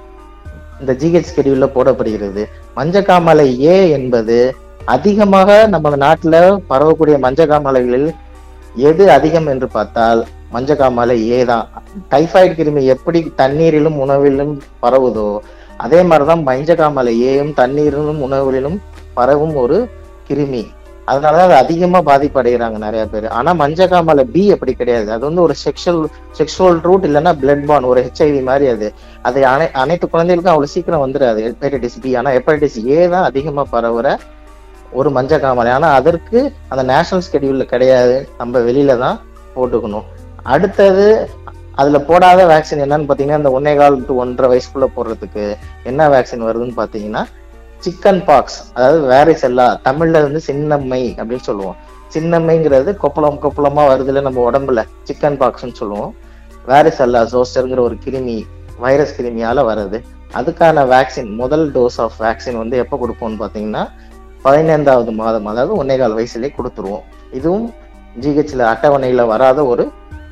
இந்த ஜிஹெச் ஸ்கெடியூல்ல போடப்படுகிறது மஞ்ச காமாலை ஏ என்பது அதிகமாக நம்ம நாட்டுல பரவக்கூடிய மஞ்ச காமாலைகளில் எது அதிகம் என்று பார்த்தால் மஞ்ச காமாலை ஏ தான் டைஃபாய்டு கிருமி எப்படி தண்ணீரிலும் உணவிலும் பரவுதோ அதே மாதிரிதான் மஞ்ச காமாலை ஏயும் தண்ணீரிலும் உணவிலும் பரவும் ஒரு கிருமி அதனாலதான் அது அதிகமா பாதிப்படைகிறாங்க நிறைய பேர் ஆனா மஞ்ச காமாலை பி அப்படி கிடையாது அது வந்து ஒரு செக்ஷுவல் செக்ஷுவல் ரூட் இல்லைன்னா பிளட் பான் ஒரு ஹெச்ஐவி மாதிரி அது அது அனை அனைத்து குழந்தைகளுக்கும் அவ்வளவு சீக்கிரம் வந்துடாது ஹெப்படைட்டிஸ் பி ஆனா ஹெப்படைட்டிஸ் ஏ தான் அதிகமா பரவுற ஒரு மஞ்ச காமாலை ஆனா அதற்கு அந்த நேஷனல் ஸ்கெடியூல்ல கிடையாது நம்ம வெளியில தான் போட்டுக்கணும் அடுத்தது அதுல போடாத வேக்சின் என்னன்னு பாத்தீங்கன்னா இந்த ஒன்னே கால் டு ஒன்றரை வயசுக்குள்ள போடுறதுக்கு என்ன வேக்சின் வருதுன்னு பாத்தீங்கன்னா சிக்கன் பாக்ஸ் அதாவது வேரிசெல்லா தமிழ்ல வந்து சின்னம்மை அப்படின்னு சொல்லுவோம் சின்னம்மைங்கிறது கொப்பளம் கொப்பளமா வருதுல நம்ம உடம்புல சிக்கன் பாக்ஸ்னு சொல்லுவோம் வேரிசெல்லா ஜோஸ்டர்ங்கிற ஒரு கிருமி வைரஸ் கிருமியால வருது அதுக்கான வேக்சின் முதல் டோஸ் ஆஃப் வேக்சின் வந்து எப்போ கொடுப்போம்னு பாத்தீங்கன்னா பதினைந்தாவது மாதம் அதாவது ஒன்னே கால் வயசுலயே கொடுத்துருவோம் இதுவும் ஜிஹெச்ல அட்டவணையில வராத ஒரு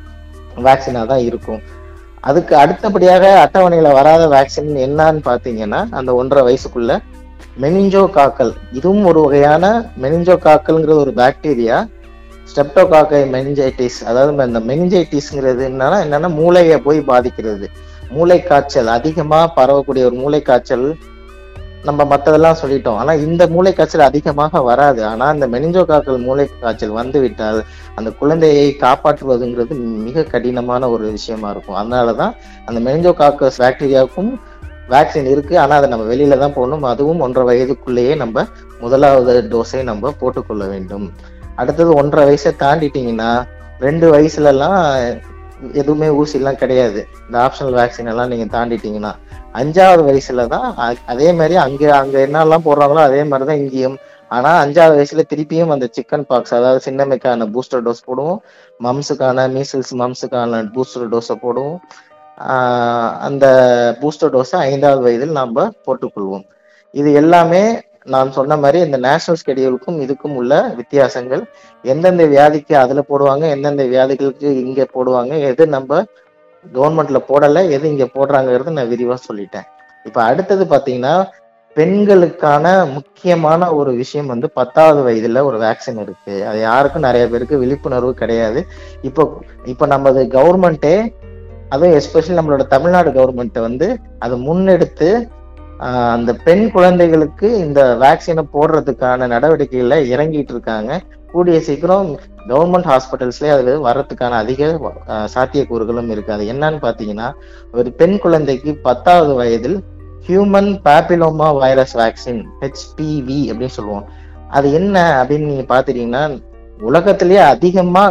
வேக்சினா தான் இருக்கும் அதுக்கு அடுத்தபடியாக அட்டவணையில வராத வேக்சின் என்னன்னு பாத்தீங்கன்னா அந்த ஒன்றரை வயசுக்குள்ள மெனிஞ்சோ காக்கல் இதுவும் ஒரு வகையான மெனிஞ்சோ காக்கல்ங்கிறது ஒரு பாக்டீரியா ஸ்டெப்டோகாக்கை மெனிஞ்சைட்டிஸ் அதாவது இந்த மெனிஞ்சைட்டிஸ்ங்கிறது என்னன்னா என்னன்னா மூளையை போய் பாதிக்கிறது மூளை காய்ச்சல் அதிகமா பரவக்கூடிய ஒரு மூளை காய்ச்சல் நம்ம மத்ததெல்லாம் சொல்லிட்டோம் ஆனா இந்த மூளை காய்ச்சல் அதிகமாக வராது ஆனா இந்த மெனிஞ்சோ காக்கல் மூளை காய்ச்சல் வந்து விட்டால் அந்த குழந்தையை காப்பாற்றுவதுங்கிறது மிக கடினமான ஒரு விஷயமா இருக்கும் அதனாலதான் அந்த மெனிஞ்சோ காக்கஸ் பாக்டீரியாவுக்கும் வேக்சின் இருக்கு ஆனா அதை நம்ம வெளியில தான் போடணும் அதுவும் ஒன்றரை வயதுக்குள்ளேயே நம்ம முதலாவது டோஸை நம்ம போட்டுக்கொள்ள வேண்டும் அடுத்தது ஒன்றரை வயசை தாண்டிட்டீங்கன்னா ரெண்டு வயசுல எல்லாம் எதுவுமே ஊசி எல்லாம் கிடையாது இந்த ஆப்ஷனல் வேக்சின் எல்லாம் நீங்க தாண்டிட்டீங்கன்னா அஞ்சாவது வயசுல தான் அ- அதே மாதிரி அங்க அங்க என்னெல்லாம் போடுறாங்களோ அதே மாதிரி தான் இங்கேயும் ஆனா அஞ்சாவது வயசுல திருப்பியும் அந்த சிக்கன் பாக்ஸ் அதாவது சின்னமைக்கான பூஸ்டர் டோஸ் போடுவோம் மம்ஸுக்கான மீசல்ஸ் மம்ஸுக்கான பூஸ்டர் டோஸை போடுவோம் ஆஹ் அந்த பூஸ்டர் டோஸை ஐந்தாவது வயதில் நாம் போட்டுக்கொள்வோம் இது எல்லாமே நான் சொன்ன மாதிரி இந்த நேஷனல் ஸ்கெடியூலுக்கும் இதுக்கும் உள்ள வித்தியாசங்கள் எந்தெந்த வியாதிக்கு அதுல போடுவாங்க எந்தெந்த வியாதிகளுக்கு இங்க போடுவாங்க எது நம்ம கவர்மெண்ட்ல போடல எது இங்க போடுறாங்கிறது நான் விரிவா சொல்லிட்டேன் இப்ப அடுத்தது பாத்தீங்கன்னா பெண்களுக்கான முக்கியமான ஒரு விஷயம் வந்து பத்தாவது வயதுல ஒரு வேக்சின் இருக்கு அது யாருக்கும் நிறைய பேருக்கு விழிப்புணர்வு கிடையாது இப்போ இப்போ நமது கவர்மெண்ட்டே அதுவும் எஸ்பெஷலி நம்மளோட தமிழ்நாடு கவர்மெண்ட் வந்து அதை முன்னெடுத்து ஆஹ் அந்த பெண் குழந்தைகளுக்கு இந்த வேக்சினை போடுறதுக்கான நடவடிக்கைகள்ல இறங்கிட்டு இருக்காங்க கூடிய சீக்கிரம் கவர்மெண்ட் ஹாஸ்பிட்டல்ஸ்லயே அது வர்றதுக்கான அதிக ஆஹ் சாத்தியக்கூறுகளும் இருக்கு அது என்னன்னு பாத்தீங்கன்னா ஒரு பெண் குழந்தைக்கு பத்தாவது வயதில் human papilloma virus vaccine HPV அப்படின்னு சொல்லுவோம் அது என்ன அப்படின்னு நீங்க பாத்துட்டீங்கன்னா உலகத்திலேயே அதிகமா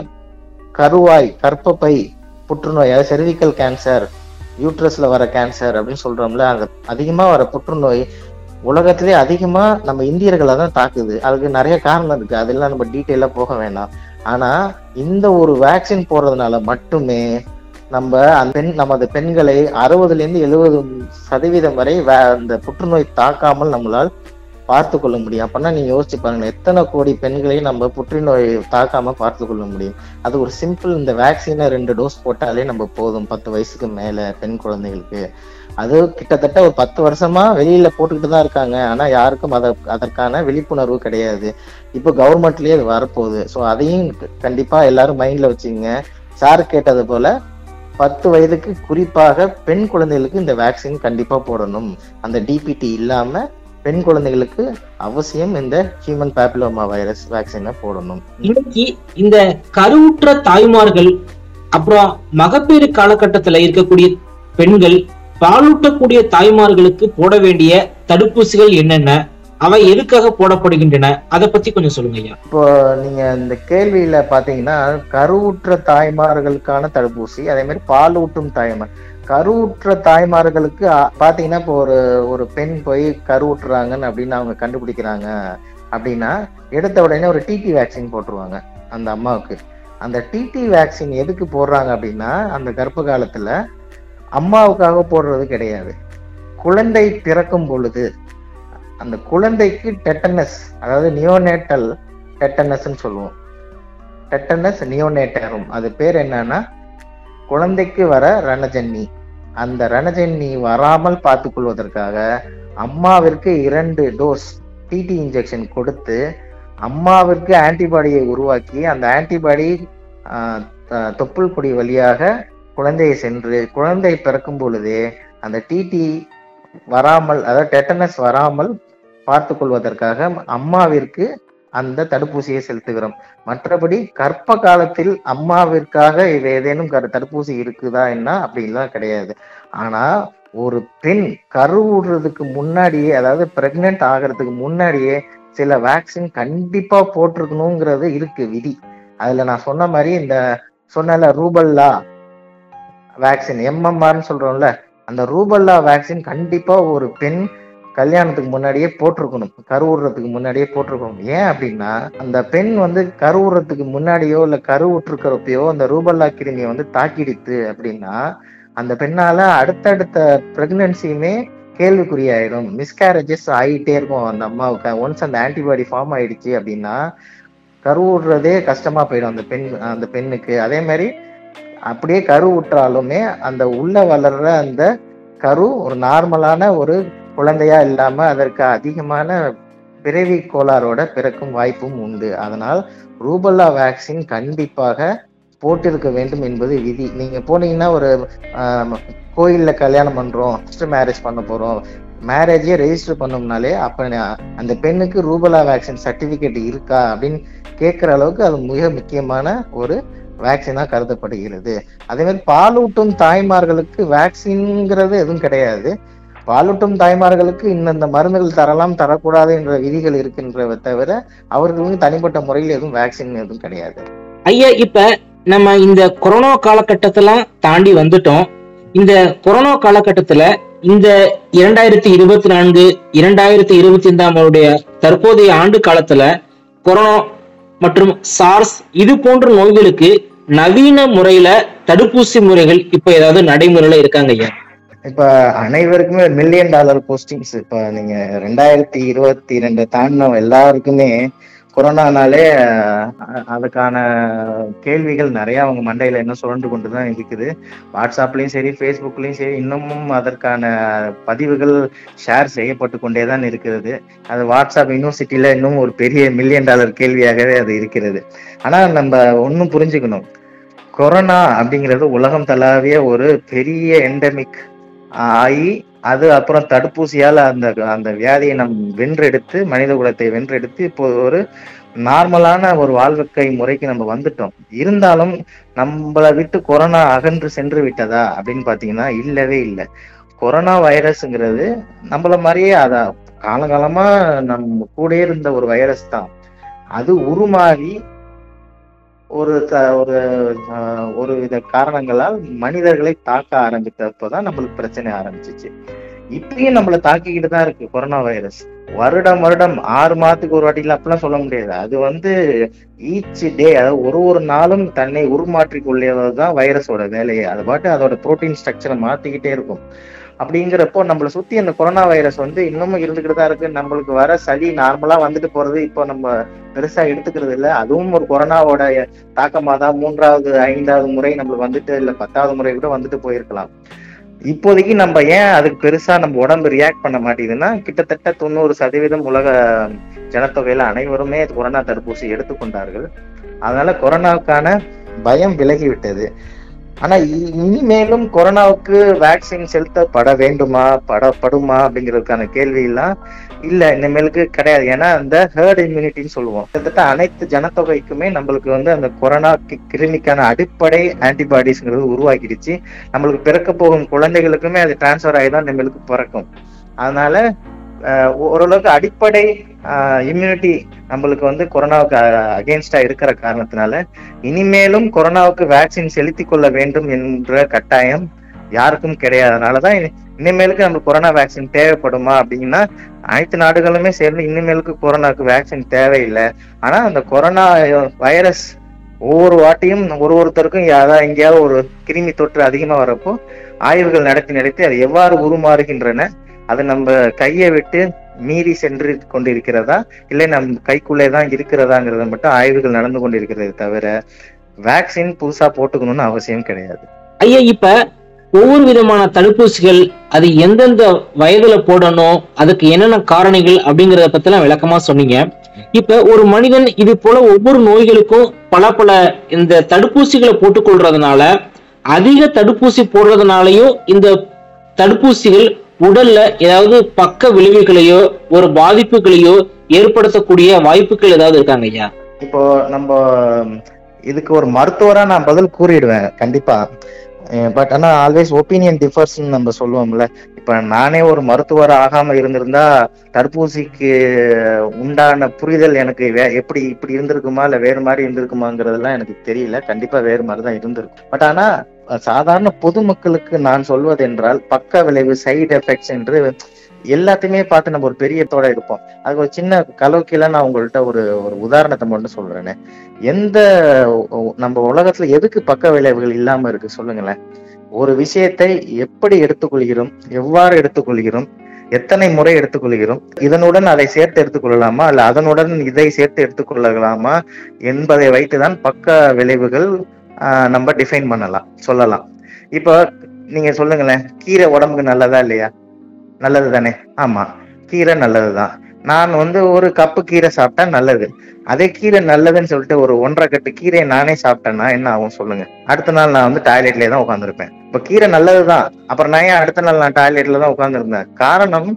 கருவாய் கர்ப்பப்பை புற்றுநோய் அதாவது செர்விக்கல் கேன்சர் யூட்ரஸ்ல வர கேன்சர் அப்படின்னு சொல்றோம்ல அந்த அதிகமா வர புற்றுநோய் உலகத்திலே அதிகமா நம்ம இந்தியர்களை தான் தாக்குது அதுக்கு நிறைய காரணம் இருக்கு அதெல்லாம் நம்ம டீட்டெயிலா போக வேண்டாம் ஆனா இந்த ஒரு வேக்சின் போடுறதுனால மட்டுமே நம்ம அந்த பெண் நமது பெண்களை அறுபதுல இருந்து எழுபது சதவீதம் வரை வே- அந்த புற்றுநோய் தாக்காமல் நம்மளால் பார்த்து கொள்ள முடியும் அப்பன்னா நீங்க யோசிச்சு பாருங்க எத்தனை கோடி பெண்களையும் நம்ம புற்றுநோய் தாக்காம பார்த்து கொள்ள முடியும் அது ஒரு சிம்பிள் இந்த வேக்சினை ரெண்டு டோஸ் போட்டாலே நம்ம போதும் பத்து வயசுக்கு மேல பெண் குழந்தைகளுக்கு அது கிட்டத்தட்ட ஒரு பத்து வருஷமா வெளியில போட்டுக்கிட்டு தான் இருக்காங்க ஆனா யாருக்கும் அத அதற்கான விழிப்புணர்வு கிடையாது இப்போ கவர்மெண்ட்லயே அது வரப்போகுது ஸோ அதையும் கண்டிப்பா எல்லாரும் மைண்ட்ல வச்சுங்க சார் கேட்டது போல பத்து வயதுக்கு குறிப்பாக பெண் குழந்தைகளுக்கு இந்த வேக்சின் கண்டிப்பா போடணும் அந்த டிபிடி இல்லாம பெண் குழந்தைகளுக்கு அவசியம் இந்த ஹியூமன் பாப்பிலோமா வைரஸ் வேக்சினை போடணும் இன்னைக்கு இந்த கருவுற்ற தாய்மார்கள் அப்புறம் மகப்பேறு காலகட்டத்துல இருக்கக்கூடிய பெண்கள் பாலூட்டக்கூடிய தாய்மார்களுக்கு போட வேண்டிய தடுப்பூசிகள் என்னென்ன அவை எதுக்காக போடப்படுகின்றன அதை பத்தி கொஞ்சம் சொல்லுங்க ஐயா இப்போ நீங்க இந்த கேள்வியில பாத்தீங்கன்னா கருவுற்ற தாய்மார்களுக்கான தடுப்பூசி அதே மாதிரி பாலூட்டும் தாய்மார் கருவுற்ற தாய்மார்களுக்கு அ- பாத்தீங்கன்னா இப்போ ஒரு ஒரு பெண் போய் கருவுற்றுறாங்கன்னு அப்படின்னு அவங்க கண்டுபிடிக்கிறாங்க அப்படின்னா எடுத்த உடனே ஒரு டிடி வேக்சின் போட்டுருவாங்க அந்த அம்மாவுக்கு அந்த டிடி வேக்சின் எதுக்கு போடுறாங்க அப்படின்னா அந்த கர்ப்ப காலத்துல அம்மாவுக்காக போடுறது கிடையாது குழந்தை பிறக்கும் பொழுது அந்த குழந்தைக்கு டெட்டனஸ் அதாவது நியோனேட்டல் டெட்டனஸ்ன்னு சொல்லுவோம் டெட்டனஸ் நியோனேட்டரும் அது பேர் என்னன்னா குழந்தைக்கு வர ரணஜன்னி அந்த ரணஜன்னி வராமல் பார்த்துக் கொள்வதற்காக அம்மாவிற்கு இரண்டு டோஸ் டிடி இன்ஜெக்ஷன் கொடுத்து அம்மாவிற்கு ஆன்டிபாடியை உருவாக்கி அந்த ஆன்டிபாடி தொப்புள் கொடி வழியாக குழந்தையை சென்று குழந்தை பிறக்கும் பொழுதே அந்த டிடி வராமல் அதாவது டெட்டனஸ் வராமல் பார்த்து கொள்வதற்காக அம்மாவிற்கு அந்த தடுப்பூசியை செலுத்துகிறோம் மற்றபடி கர்ப்ப காலத்தில் அம்மாவிற்காக இது ஏதேனும் கரு- தடுப்பூசி இருக்குதா என்ன அப்படின்லாம் கிடையாது ஆனா ஒரு பெண் கருவுடுறதுக்கு முன்னாடியே அதாவது பிரெக்னென்ட் ஆகிறதுக்கு முன்னாடியே சில வேக்சின் கண்டிப்பா போட்டிருக்கணுங்கிறது இருக்கு விதி அதுல நான் சொன்ன மாதிரி இந்த சொன்னல ரூபல்லா வேக்சின் எம்எம்ஆர்னு சொல்றோம்ல அந்த ரூபல்லா வேக்சின் கண்டிப்பா ஒரு பெண் கல்யாணத்துக்கு முன்னாடியே போட்டிருக்கணும் கருவுறதுக்கு முன்னாடியே போட்டிருக்கணும் ஏன் அப்படின்னா அந்த பெண் வந்து கருவுறதுக்கு முன்னாடியோ இல்ல கருவுற்றிருக்கிறப்பயோ அந்த ரூபல்லா கிருமியை வந்து தாக்கிடுத்து அப்படின்னா அந்த பெண்ணால அடுத்தடுத்த பிரெக்னன்சியுமே கேள்விக்குறியாயிடும் மிஸ்கேரேஜஸ் ஆகிட்டே இருக்கும் அந்த அம்மாவுக்கு ஒன்ஸ் அந்த ஆன்டிபாடி ஃபார்ம் ஆயிடுச்சு அப்படின்னா கருவுடுறதே கஷ்டமா போயிடும் அந்த பெண் அந்த பெண்ணுக்கு அதே மாதிரி அப்படியே கரு விட்டுறாலுமே அந்த உள்ள வளர்ற அந்த கரு ஒரு நார்மலான ஒரு குழந்தையா இல்லாம அதற்கு அதிகமான பிறவி கோளாறோட பிறக்கும் வாய்ப்பும் உண்டு அதனால் ரூபல்லா வேக்சின் கண்டிப்பாக போட்டிருக்க வேண்டும் என்பது விதி நீங்க போனீங்கன்னா ஒரு ஆம், கோயில்ல கல்யாணம் பண்றோம் ஃபர்ஸ்ட் மேரேஜ் பண்ண போறோம் மேரேஜே ரெஜிஸ்டர் பண்ணோம்னாலே அப்ப ந- அந்த பெண்ணுக்கு ரூபலா வேக்சின் சர்டிபிகேட் இருக்கா அப்படின்னு கேட்கிற அளவுக்கு அது மிக முக்கியமான ஒரு வேக்சினா கருதப்படுகிறது அதே மாதிரி பாலூட்டும் தாய்மார்களுக்கு வேக்சின்ங்கிறது எதுவும் கிடையாது பாலூட்டும் தாய்மார்களுக்கு இந்தந்த மருந்துகள் தரலாம் தரக்கூடாது என்ற விதிகள் இருக்கின்றவை தவிர அவர்களுக்கு தனிப்பட்ட முறையில் எதுவும் வேக்சின் எதுவும் கிடையாது ஐயா இப்ப நம்ம இந்த கொரோனா காலகட்டத்தெல்லாம் தாண்டி வந்துட்டோம் இந்த கொரோனா காலகட்டத்துல இந்த இரண்டாயிரத்தி இருபத்தி நான்கு இரண்டாயிரத்தி இருபத்தி ஐந்தாம் ஆண்டுடைய தற்போதைய ஆண்டு காலத்துல கொரோனா மற்றும் சார்ஸ் இது போன்ற நோய்களுக்கு நவீன முறையில தடுப்பூசி முறைகள் இப்ப ஏதாவது நடைமுறையில இருக்காங்க ஐயா இப்ப அனைவருக்குமே மில்லியன் டாலர் போஸ்டிங்ஸ் இப்ப நீங்க ரெண்டாயிரத்தி இருபத்தி ரெண்டு தாண்டின எல்லாருக்குமே கொரோனானாலே அஹ், அதுக்கான கேள்விகள் நிறைய அவங்க மண்டையில இன்னும் சுழண்டு கொண்டுதான் இருக்குது வாட்ஸ்அப்லயும் சரி ஃபேஸ்புக்லயும் சரி இன்னமும் அதற்கான பதிவுகள் ஷேர் செய்யப்பட்டு கொண்டே தான் இருக்கிறது அது வாட்ஸ்அப் யூனிவர்சிட்டியில இன்னும் ஒரு பெரிய மில்லியன் டாலர் கேள்வியாகவே அது இருக்கிறது ஆனா நம்ம ஒன்னும் புரிஞ்சுக்கணும் கொரோனா அப்படிங்கிறது உலகம் தளாவிய ஒரு பெரிய எண்டமிக் ஆகி அது அப்புறம் தடுப்பூசியால அந்த அந்த வியாதியை நம் வென்றெடுத்து மனித குலத்தை வென்றெடுத்து இப்போ ஒரு நார்மலான ஒரு வாழ்க்கை முறைக்கு நம்ம வந்துட்டோம் இருந்தாலும் நம்மளை விட்டு கொரோனா அகன்று சென்று விட்டதா அப்படின்னு பாத்தீங்கன்னா இல்லவே இல்லை கொரோனா வைரஸ்ங்கிறது நம்மள மாதிரியே அதான் காலகாலமா நம்ம கூட இருந்த ஒரு வைரஸ் தான் அது உருமாறி ஒரு த- ஒரு ஆஹ், ஒரு வித காரணங்களால் மனிதர்களை தாக்க ஆரம்பித்தப்பதான் நம்மளுக்கு பிரச்சனை ஆரம்பிச்சிச்சு இப்பயும் நம்மள தாக்கிக்கிட்டு தான் இருக்கு கொரோனா வைரஸ் வருடம் வருடம் ஆறு மாதத்துக்கு ஒரு வாட்டில அப்படிலாம் சொல்ல முடியாது அது வந்து ஈச் டே அதாவது ஒரு ஒரு நாளும் தன்னை உருமாற்றிக் கொள்வதுதான் வைரஸோட வேலையே அது பாட்டு அதோட புரோட்டீன் ஸ்ட்ரக்சரை மாத்திக்கிட்டே இருக்கும் அப்படிங்கிறப்போ நம்மளை சுத்தி அந்த கொரோனா வைரஸ் வந்து இன்னமும் இருந்துகிட்டு தான் இருக்கு நம்மளுக்கு வர சளி நார்மலா வந்துட்டு போறது இப்போ நம்ம பெருசா எடுத்துக்கிறது இல்ல அதுவும் ஒரு கொரோனாவோட தாக்கமா தான் மூன்றாவது ஐந்தாவது முறை நம்மளுக்கு வந்துட்டு இல்ல பத்தாவது முறை கூட வந்துட்டு போயிருக்கலாம் இப்போதைக்கு நம்ம ஏன் அதுக்கு பெருசா நம்ம உடம்பு ரியாக்ட் பண்ண மாட்டேங்குதுன்னா கிட்டத்தட்ட தொண்ணூறு சதவீதம் உலக ஜனத்தொகையில அனைவருமே கொரோனா தடுப்பூசி எடுத்துக்கொண்டார்கள் அதனால கொரோனாவுக்கான பயம் விலகி விட்டது ஆனா இ- இனிமேலும் கொரோனாவுக்கு வேக்சின் செலுத்தப்பட வேண்டுமா படப்படுமா அப்படிங்கிறதுக்கான கேள்வி எல்லாம் இல்ல இனிமேலுக்கு கிடையாது ஏன்னா அந்த ஹேர்ட் இம்யூனிட்டின்னு சொல்லுவோம் கிட்டத்தட்ட அனைத்து ஜனத்தொகைக்குமே நம்மளுக்கு வந்து அந்த கொரோனா கி- கிருமிக்கான அடிப்படை ஆன்டிபாடிஸ்ங்கிறது உருவாக்கிடுச்சு நம்மளுக்கு பிறக்க போகும் குழந்தைகளுக்குமே அது டிரான்ஸ்ஃபர் ஆகி தான் நம்மளுக்கு பிறக்கும் அதனால அஹ், ஓரளவுக்கு அடிப்படை இம்யூனிட்டி நம்மளுக்கு வந்து கொரோனாவுக்கு அகேன்ஸ்டா இருக்கிற காரணத்தினால இனிமேலும் கொரோனாவுக்கு வேக்சின் செலுத்திக் கொள்ள வேண்டும் என்ற கட்டாயம் யாருக்கும் கிடையாது அதனாலதான் இனி- இனிமேலுக்கு நம்ம கொரோனா வேக்சின் தேவைப்படுமா அப்படின்னா அனைத்து நாடுகளுமே சேர்ந்து இனிமேலுக்கு கொரோனாக்கு வேக்சின் தேவையில்லை ஆனா அந்த கொரோனா வைரஸ் ஒவ்வொரு வாட்டியும் ஒரு ஒருத்தருக்கும் யாராவது எங்கேயாவது ஒரு கிருமி தொற்று அதிகமா வரப்போ ஆய்வுகள் நடத்தி நடத்தி அது எவ்வாறு உருமாறுகின்றன அது நம்ம கையை விட்டு மீறி சென்று கொண்டிருக்கிறதா இல்லை நம் கைக்குள்ளே தான் இருக்கிறதாங்கிறத மட்டும் ஆய்வுகள் நடந்து கொண்டிருக்கிறதே தவிர வேக்சின் புதுசா போட்டுக்கணும்னு அவசியம் கிடையாது ஐயா இப்ப ஒவ்வொரு விதமான தடுப்பூசிகள் அது எந்தெந்த வயதுல போடணும் அதுக்கு என்னென்ன காரணிகள் அப்படிங்கறத பத்திலாம் விளக்கமா சொன்னீங்க இப்ப ஒரு மனிதன் இது போல ஒவ்வொரு நோய்களுக்கும் பல பல இந்த தடுப்பூசிகளை போட்டுக்கொள்றதுனால அதிக தடுப்பூசி போடுறதுனாலயும் இந்த தடுப்பூசிகள் உடல்ல ஏதாவது பக்க விளைவுகளையோ ஒரு பாதிப்புகளையோ ஏற்படுத்தக்கூடிய வாய்ப்புகள் ஏதாவது இருக்காங்க ஐயா இப்போ நம்ம இதுக்கு ஒரு மருத்துவரா நான் பதில் கூறிடுவேன் கண்டிப்பா பட் ஆனா ஆல்வேஸ் ஒப்பீனியன் டிஃபர்ஸ் நம்ம சொல்லுவோம்ல இப்ப நானே ஒரு மருத்துவர் ஆகாம இருந்திருந்தா தடுப்பூசிக்கு உண்டான புரிதல் எனக்கு வே- எப்படி இப்படி இருந்திருக்குமா இல்ல வேறு மாதிரி இருந்திருக்குமாங்கிறதெல்லாம் எனக்கு தெரியல கண்டிப்பா வேறு மாதிரி தான் இருந்திருக்கும் பட் ஆனா அஹ், சாதாரண பொதுமக்களுக்கு நான் சொல்வது என்றால் பக்க விளைவு சைடு எஃபெக்ட்ஸ் என்று எல்லாத்தையுமே பார்த்து நம்ம ஒரு பெரிய தோட இருப்போம் அதுக்கு ஒரு சின்ன கலோக்கியில நான் உங்கள்கிட்ட ஒரு ஒரு உதாரணத்தை மட்டும் சொல்றேனே எந்த உ- நம்ம உலகத்துல எதுக்கு பக்க விளைவுகள் இல்லாம இருக்கு சொல்லுங்களேன் ஒரு விஷயத்தை எப்படி எடுத்துக்கொள்கிறோம் எவ்வாறு எடுத்துக்கொள்கிறோம் எத்தனை முறை எடுத்துக்கொள்கிறோம் இதனுடன் அதை சேர்த்து எடுத்துக்கொள்ளலாமா அல்ல அதனுடன் இதை சேர்த்து எடுத்துக்கொள்ளலாமா என்பதை வைத்துதான் பக்க விளைவுகள் ஆஹ், நம்ம டிஃபைன் பண்ணலாம் சொல்லலாம் இப்போ நீங்க சொல்லுங்களேன் கீரை உடம்புக்கு நல்லதா இல்லையா நல்லது தானே ஆமா கீரை நல்லதுதான் நான் வந்து ஒரு கப்பு கீரை சாப்பிட்டா நல்லது அதே கீரை நல்லதுன்னு சொல்லிட்டு ஒரு ஒன்றரை கட்டு கீரையை நானே சாப்பிட்டேன்னா என்ன ஆகும் சொல்லுங்க அடுத்த நாள் நான் வந்து டாய்லெட்லயே தான் உட்காந்துருப்பேன் இப்ப கீரை நல்லதுதான் அப்புறம் நான் ஏன் அடுத்த நாள் நான் டாய்லெட்ல தான் உட்காந்துருந்தேன் காரணம்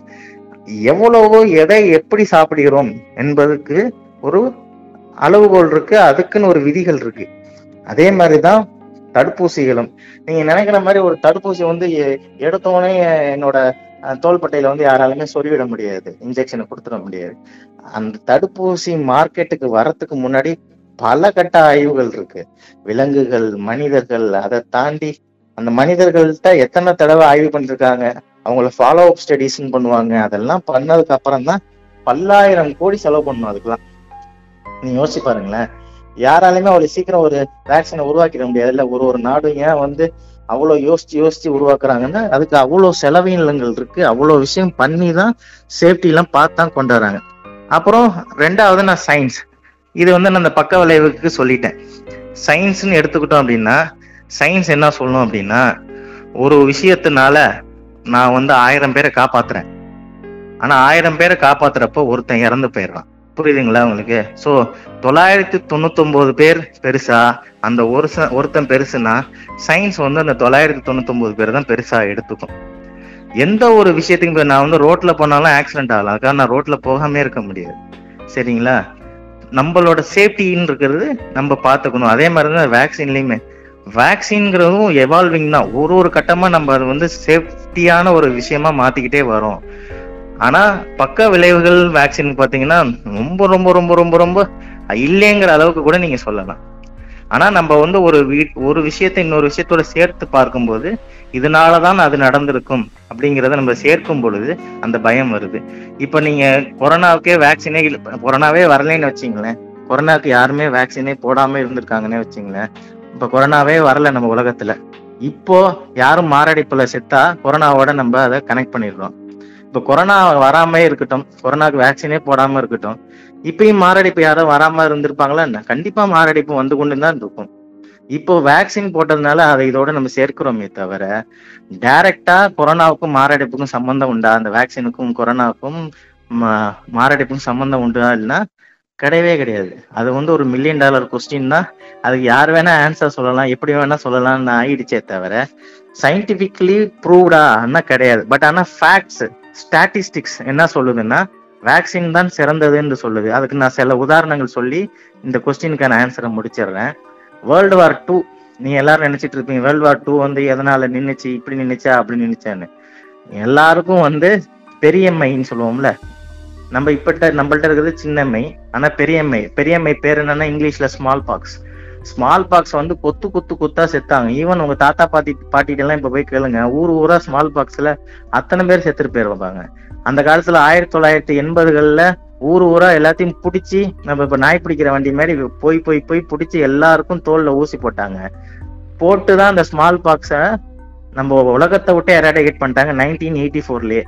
எவ்வளவோ எதை எப்படி சாப்பிடுகிறோம் என்பதுக்கு ஒரு அளவுகோல் இருக்கு அதுக்குன்னு ஒரு விதிகள் இருக்கு அதே மாதிரிதான் தடுப்பூசிகளும் நீங்க நினைக்கிற மாதிரி ஒரு தடுப்பூசி வந்து எ- எடுத்த உடனே என்னோட அஹ், தோள்பட்டையில வந்து யாராலுமே சொருவிட முடியாது இன்ஜெக்ஷனை கொடுத்துட முடியாது அந்த தடுப்பூசி மார்க்கெட்டுக்கு வரத்துக்கு முன்னாடி பல கட்ட ஆய்வுகள் இருக்கு விலங்குகள் மனிதர்கள் அதை தாண்டி அந்த மனிதர்கள்ட்ட எத்தனை தடவை ஆய்வு பண்ணிருக்காங்க அவங்கள ஃபாலோ அப் ஸ்டடிஸ்ன்னு பண்ணுவாங்க அதெல்லாம் பண்ணதுக்கு அப்புறம் தான் பல்லாயிரம் கோடி செலவு பண்ணணும் அதுக்கெல்லாம் நீங்க யோசிச்சு பாருங்களேன் யாராலையுமே அவ்வளவு சீக்கிரம் ஒரு வேக்சினை உருவாக்கிட முடியாது இல்ல ஒரு ஒரு நாடும் ஏன் வந்து அவ்வளவு யோசிச்சு யோசிச்சு உருவாக்குறாங்கன்னா அதுக்கு அவ்வளவு செலவீனங்கள் இருக்கு அவ்வளவு விஷயம் பண்ணி தான் சேஃப்டி எல்லாம் பார்த்து தான் கொண்டு வராங்க அப்புறம் ரெண்டாவது நான் சயின்ஸ் இது வந்து நான் அந்த பக்க விளைவுக்கு சொல்லிட்டேன் சயின்ஸ்னு எடுத்துக்கிட்டோம் அப்படின்னா சயின்ஸ் என்ன சொல்லணும் அப்படின்னா ஒரு விஷயத்தினால நான் வந்து ஆயிரம் பேரை காப்பாத்துறேன் ஆனா ஆயிரம் பேரை காப்பாத்துறப்போ ஒருத்தன் இறந்து போயிடுறான் புரியுதுங்களா உங்களுக்கு சோ தொள்ளாயிரத்தி தொண்ணூத்தொன்பது பேர் பெருசா அந்த ஒரு ச- ஒருத்தன் பெருசுனா சயின்ஸ் வந்து அந்த தொள்ளாயிரத்தி தொண்ணூத்தொன்பது பேர் தான் பெருசா எடுத்துக்கும் எந்த ஒரு விஷயத்துக்கும் இப்ப நான் வந்து ரோட்ல போனாலும் ஆக்சிடென்ட் ஆகலாம் அதுக்காக நான் ரோட்ல போகாம இருக்க முடியாது சரிங்களா நம்மளோட சேஃப்டின்னு இருக்கிறது நம்ம பார்த்துக்கணும் அதே மாதிரி தான் வேக்சின்லயுமே வேக்சின்ங்கிறதும் எவால்விங் தான் ஒரு ஒரு கட்டமா நம்ம அது வந்து சேஃப்டியான ஒரு விஷயமா மாத்திக்கிட்டே வரோம் ஆனா பக்க விளைவுகள் வேக்சின் பாத்தீங்கன்னா ரொம்ப ரொம்ப ரொம்ப ரொம்ப ரொம்ப இல்லைங்கிற அளவுக்கு கூட நீங்க சொல்லலாம் ஆனா நம்ம வந்து ஒரு வீ ஒரு விஷயத்தை இன்னொரு விஷயத்தோட சேர்த்து பார்க்கும்போது இதனாலதான் அது நடந்திருக்கும் அப்படிங்கறத நம்ம சேர்க்கும் பொழுது அந்த பயம் வருது இப்ப நீங்க கொரோனாவுக்கே வேக்சினே இல்ல கொரோனாவே வரலைன்னு வச்சுங்களேன் கொரோனாக்கு யாருமே வேக்சினே போடாம இருந்திருக்காங்கன்னே வச்சுங்களேன் இப்ப கொரோனாவே வரல நம்ம உலகத்துல இப்போ யாரும் மாரடைப்புல செத்தா கொரோனாவோட நம்ம அதை கனெக்ட் பண்ணிடுறோம் இப்ப கொரோனா வராம இருக்கட்டும் கொரோனாக்கு வேக்சினே போடாம இருக்கட்டும் இப்பயும் மாரடைப்பு யாரும் வராம இருந்திருப்பாங்களா என்ன கண்டிப்பா மாரடைப்பு வந்து கொண்டு தான் இருக்கும் இப்போ வேக்சின் போட்டதுனால அதை இதோட நம்ம சேர்க்கிறோமே தவிர டைரக்டா கொரோனாவுக்கும் மாரடைப்புக்கும் சம்பந்தம் உண்டா அந்த வேக்சினுக்கும் கொரோனாவுக்கும் மா- மாரடைப்புக்கும் சம்பந்தம் உண்டா இல்லைன்னா கிடையவே கிடையாது அது வந்து ஒரு மில்லியன் டாலர் கொஸ்டின் தான் அதுக்கு யார் வேணா ஆன்சர் சொல்லலாம் எப்படி வேணா சொல்லலாம்னு ஆயிடுச்சே தவிர சயின்டிபிக்லி ப்ரூவ்டா கிடையாது பட் ஆனா ஃபேக்ட்ஸ் ஸ்டாட்டிஸ்டிக்ஸ் என்ன சொல்லுதுன்னா வேக்சின் தான் சிறந்ததுன்னு சொல்லுது அதுக்கு நான் சில உதாரணங்கள் சொல்லி இந்த கொஸ்டினுக்கான ஆன்சரை முடிச்சிடுறேன் வேர்ல்டு வார் டூ நீங்க எல்லாரும் நினைச்சிட்டு இருப்பீங்க வேர்ல்டு வார் டூ வந்து எதனால நின்னுச்சு இப்படி நின்னுச்சா அப்படி நின்னுச்சான்னு எல்லாருக்கும் வந்து பெரியம்மைன்னு சொல்லுவோம்ல நம்ம இப்பட்ட நம்மள்ட்ட இருக்கிறது சின்னம்மை ஆனா பெரியம்மை பெரியம்மை பேர் என்னன்னா இங்கிலீஷ்ல ஸ்மால் பாக்ஸ் ஸ்மால் பாக்ஸ் வந்து கொத்து குத்து குத்தா செத்தாங்க ஈவன் உங்க தாத்தா பாட்டி பாட்டிட்டு எல்லாம் இப்ப போய் கேளுங்க ஊர் ஊரா ஸ்மால் பாக்ஸ்ல அத்தனை பேர் செத்துட்டு போயிருப்பாங்க அந்த காலத்துல ஆயிரத்தி தொள்ளாயிரத்தி எண்பதுகள்ல ஊர் ஊரா எல்லாத்தையும் பிடிச்சி நம்ம இப்ப நாய் பிடிக்கிற வண்டி மாதிரி போய் போய் போய் பிடிச்சி எல்லாருக்கும் தோல்ல ஊசி போட்டாங்க போட்டு தான் அந்த ஸ்மால் பாக்ஸ நம்ம உலகத்தை விட்டு எராடிகேட் பண்ணிட்டாங்க நைன்டீன் எயிட்டி ஃபோர்லயே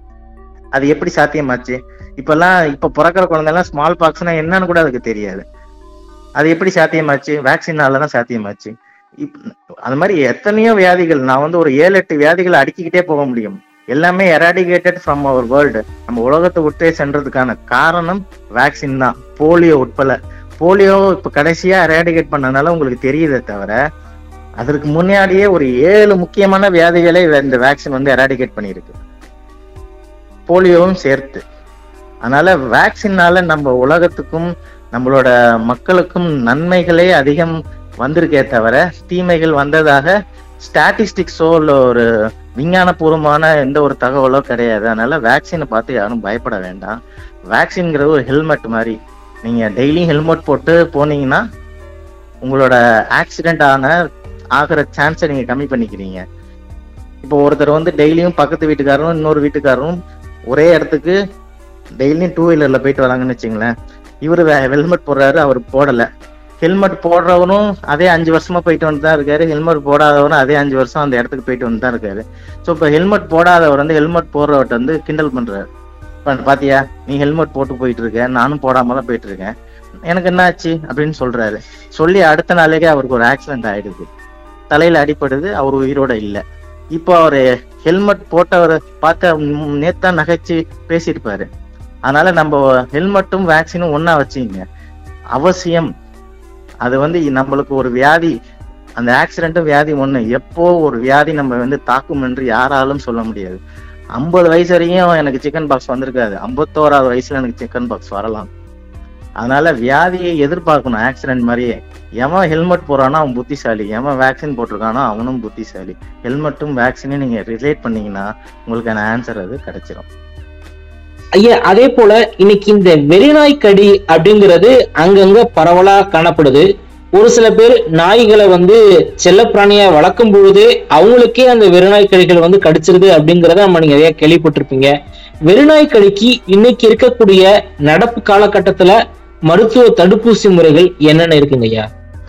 அது எப்படி சாத்தியமாச்சு இப்பெல்லாம் இப்ப பிறக்கிற குழந்தைலாம் ஸ்மால் பாக்ஸ்னா என்னன்னு கூட அதுக்கு தெரியாது அது எப்படி சாத்தியமாச்சு வேக்சினால தான் சாத்தியமாச்சு இப் அது மாதிரி எத்தனையோ வியாதிகள் நான் வந்து ஒரு ஏழு எட்டு வியாதிகளை அடுக்கிக்கிட்டே போக முடியும் எல்லாமே எராடிகேட்டட் ஃப்ரம் அவர் வேர்ல்டு நம்ம உலகத்தை விட்டே சென்றதுக்கான காரணம் வேக்சின் தான் போலியோ உட்பட போலியோ இப்ப கடைசியா எராடிகேட் பண்ணனால உங்களுக்கு தெரியுதே தவிர அதற்கு முன்னாடியே ஒரு ஏழு முக்கியமான வியாதிகளை இந்த வேக்சின் வந்து எராடிகேட் பண்ணியிருக்கு போலியோவும் சேர்த்து அதனால வேக்சின்னால நம்ம உலகத்துக்கும் நம்மளோட மக்களுக்கும் நன்மைகளே அதிகம் வந்திருக்கே தவிர தீமைகள் வந்ததாக ஸ்டாட்டிஸ்டிக்ஸோ இல்லை ஒரு விஞ்ஞானபூர்வமான எந்த ஒரு தகவலோ கிடையாது அதனால வேக்சினை பார்த்து யாரும் பயப்பட வேண்டாம் வேக்சின்ங்கிறது ஒரு ஹெல்மெட் மாதிரி நீங்க டெய்லியும் ஹெல்மெட் போட்டு போனீங்கன்னா உங்களோட ஆக்சிடென்ட் ஆன ஆகிற சான்ஸை நீங்க கம்மி பண்ணிக்கிறீங்க இப்போ ஒருத்தர் வந்து டெய்லியும் பக்கத்து வீட்டுக்காரரும் இன்னொரு வீட்டுக்காரரும் ஒரே இடத்துக்கு டெய்லியும் டூ வீலர்ல போயிட்டு வராங்கன்னு வச்சுங்களேன் இவர் ஹெல்மெட் போடுறாரு அவர் போடல ஹெல்மெட் போடுறவனும் அதே அஞ்சு வருஷமா போயிட்டு வந்து தான் இருக்காரு ஹெல்மெட் போடாதவரும் அதே அஞ்சு வருஷம் அந்த இடத்துக்கு போயிட்டு வந்து தான் இருக்காரு ஸோ இப்போ ஹெல்மெட் போடாதவர் வந்து ஹெல்மெட் போடுறவர்கிட்ட வந்து கிண்டல் பண்றாரு இப்ப பாத்தியா நீ ஹெல்மெட் போட்டு போயிட்டு இருக்க நானும் போடாம தான் போயிட்டு இருக்கேன் எனக்கு என்ன ஆச்சு அப்படின்னு சொல்றாரு சொல்லி அடுத்த நாளைக்கே அவருக்கு ஒரு ஆக்சிடென்ட் ஆயிடுது தலையில அடிபடுது அவர் உயிரோட இல்ல இப்போ அவரு ஹெல்மெட் போட்டவரை பார்த்து நேத்தா நகைச்சு பேசியிருப்பாரு அதனால நம்ம ஹெல்மெட்டும் வேக்சினும் ஒண்ணா வச்சுங்க அவசியம் அது வந்து நம்மளுக்கு ஒரு வியாதி அந்த ஆக்சிடென்ட்டும் வியாதி ஒண்ணு எப்போ ஒரு வியாதி நம்ம வந்து தாக்கும் என்று யாராலும் சொல்ல முடியாது ஐம்பது வயசு வரையும் எனக்கு சிக்கன் பாக்ஸ் வந்திருக்காது ஐம்பத்தோராவது வயசுல எனக்கு சிக்கன் பாக்ஸ் வரலாம் அதனால வியாதியை எதிர்பார்க்கணும் ஆக்சிடென்ட் மாதிரியே எவன் ஹெல்மெட் போறானோ அவன் புத்திசாலி எவன் வேக்சின் போட்டிருக்கானோ அவனும் புத்திசாலி ஹெல்மெட்டும் வேக்சினையும் நீங்க ரிலேட் பண்ணீங்கன்னா உங்களுக்கான ஆன்சர் அது கிடைச்சிரும் ஐயா அதே போல இன்னைக்கு இந்த வெறிநாய் கடி அப்படிங்கிறது அங்கங்க பரவலா காணப்படுது ஒரு சில பேர் நாய்களை வந்து செல்லப்பிராணியா வளர்க்கும் பொழுதே அவங்களுக்கே அந்த வெறிநாய் கடிகள் வந்து கடிச்சிருது அப்படிங்கறத நம்ம நீங்க நிறைய கேள்விப்பட்டிருப்பீங்க வெறிநாய் கடிக்கு இன்னைக்கு இருக்கக்கூடிய நடப்பு காலகட்டத்துல மருத்துவ தடுப்பூசி முறைகள் என்னென்ன இருக்குங்க ஐயா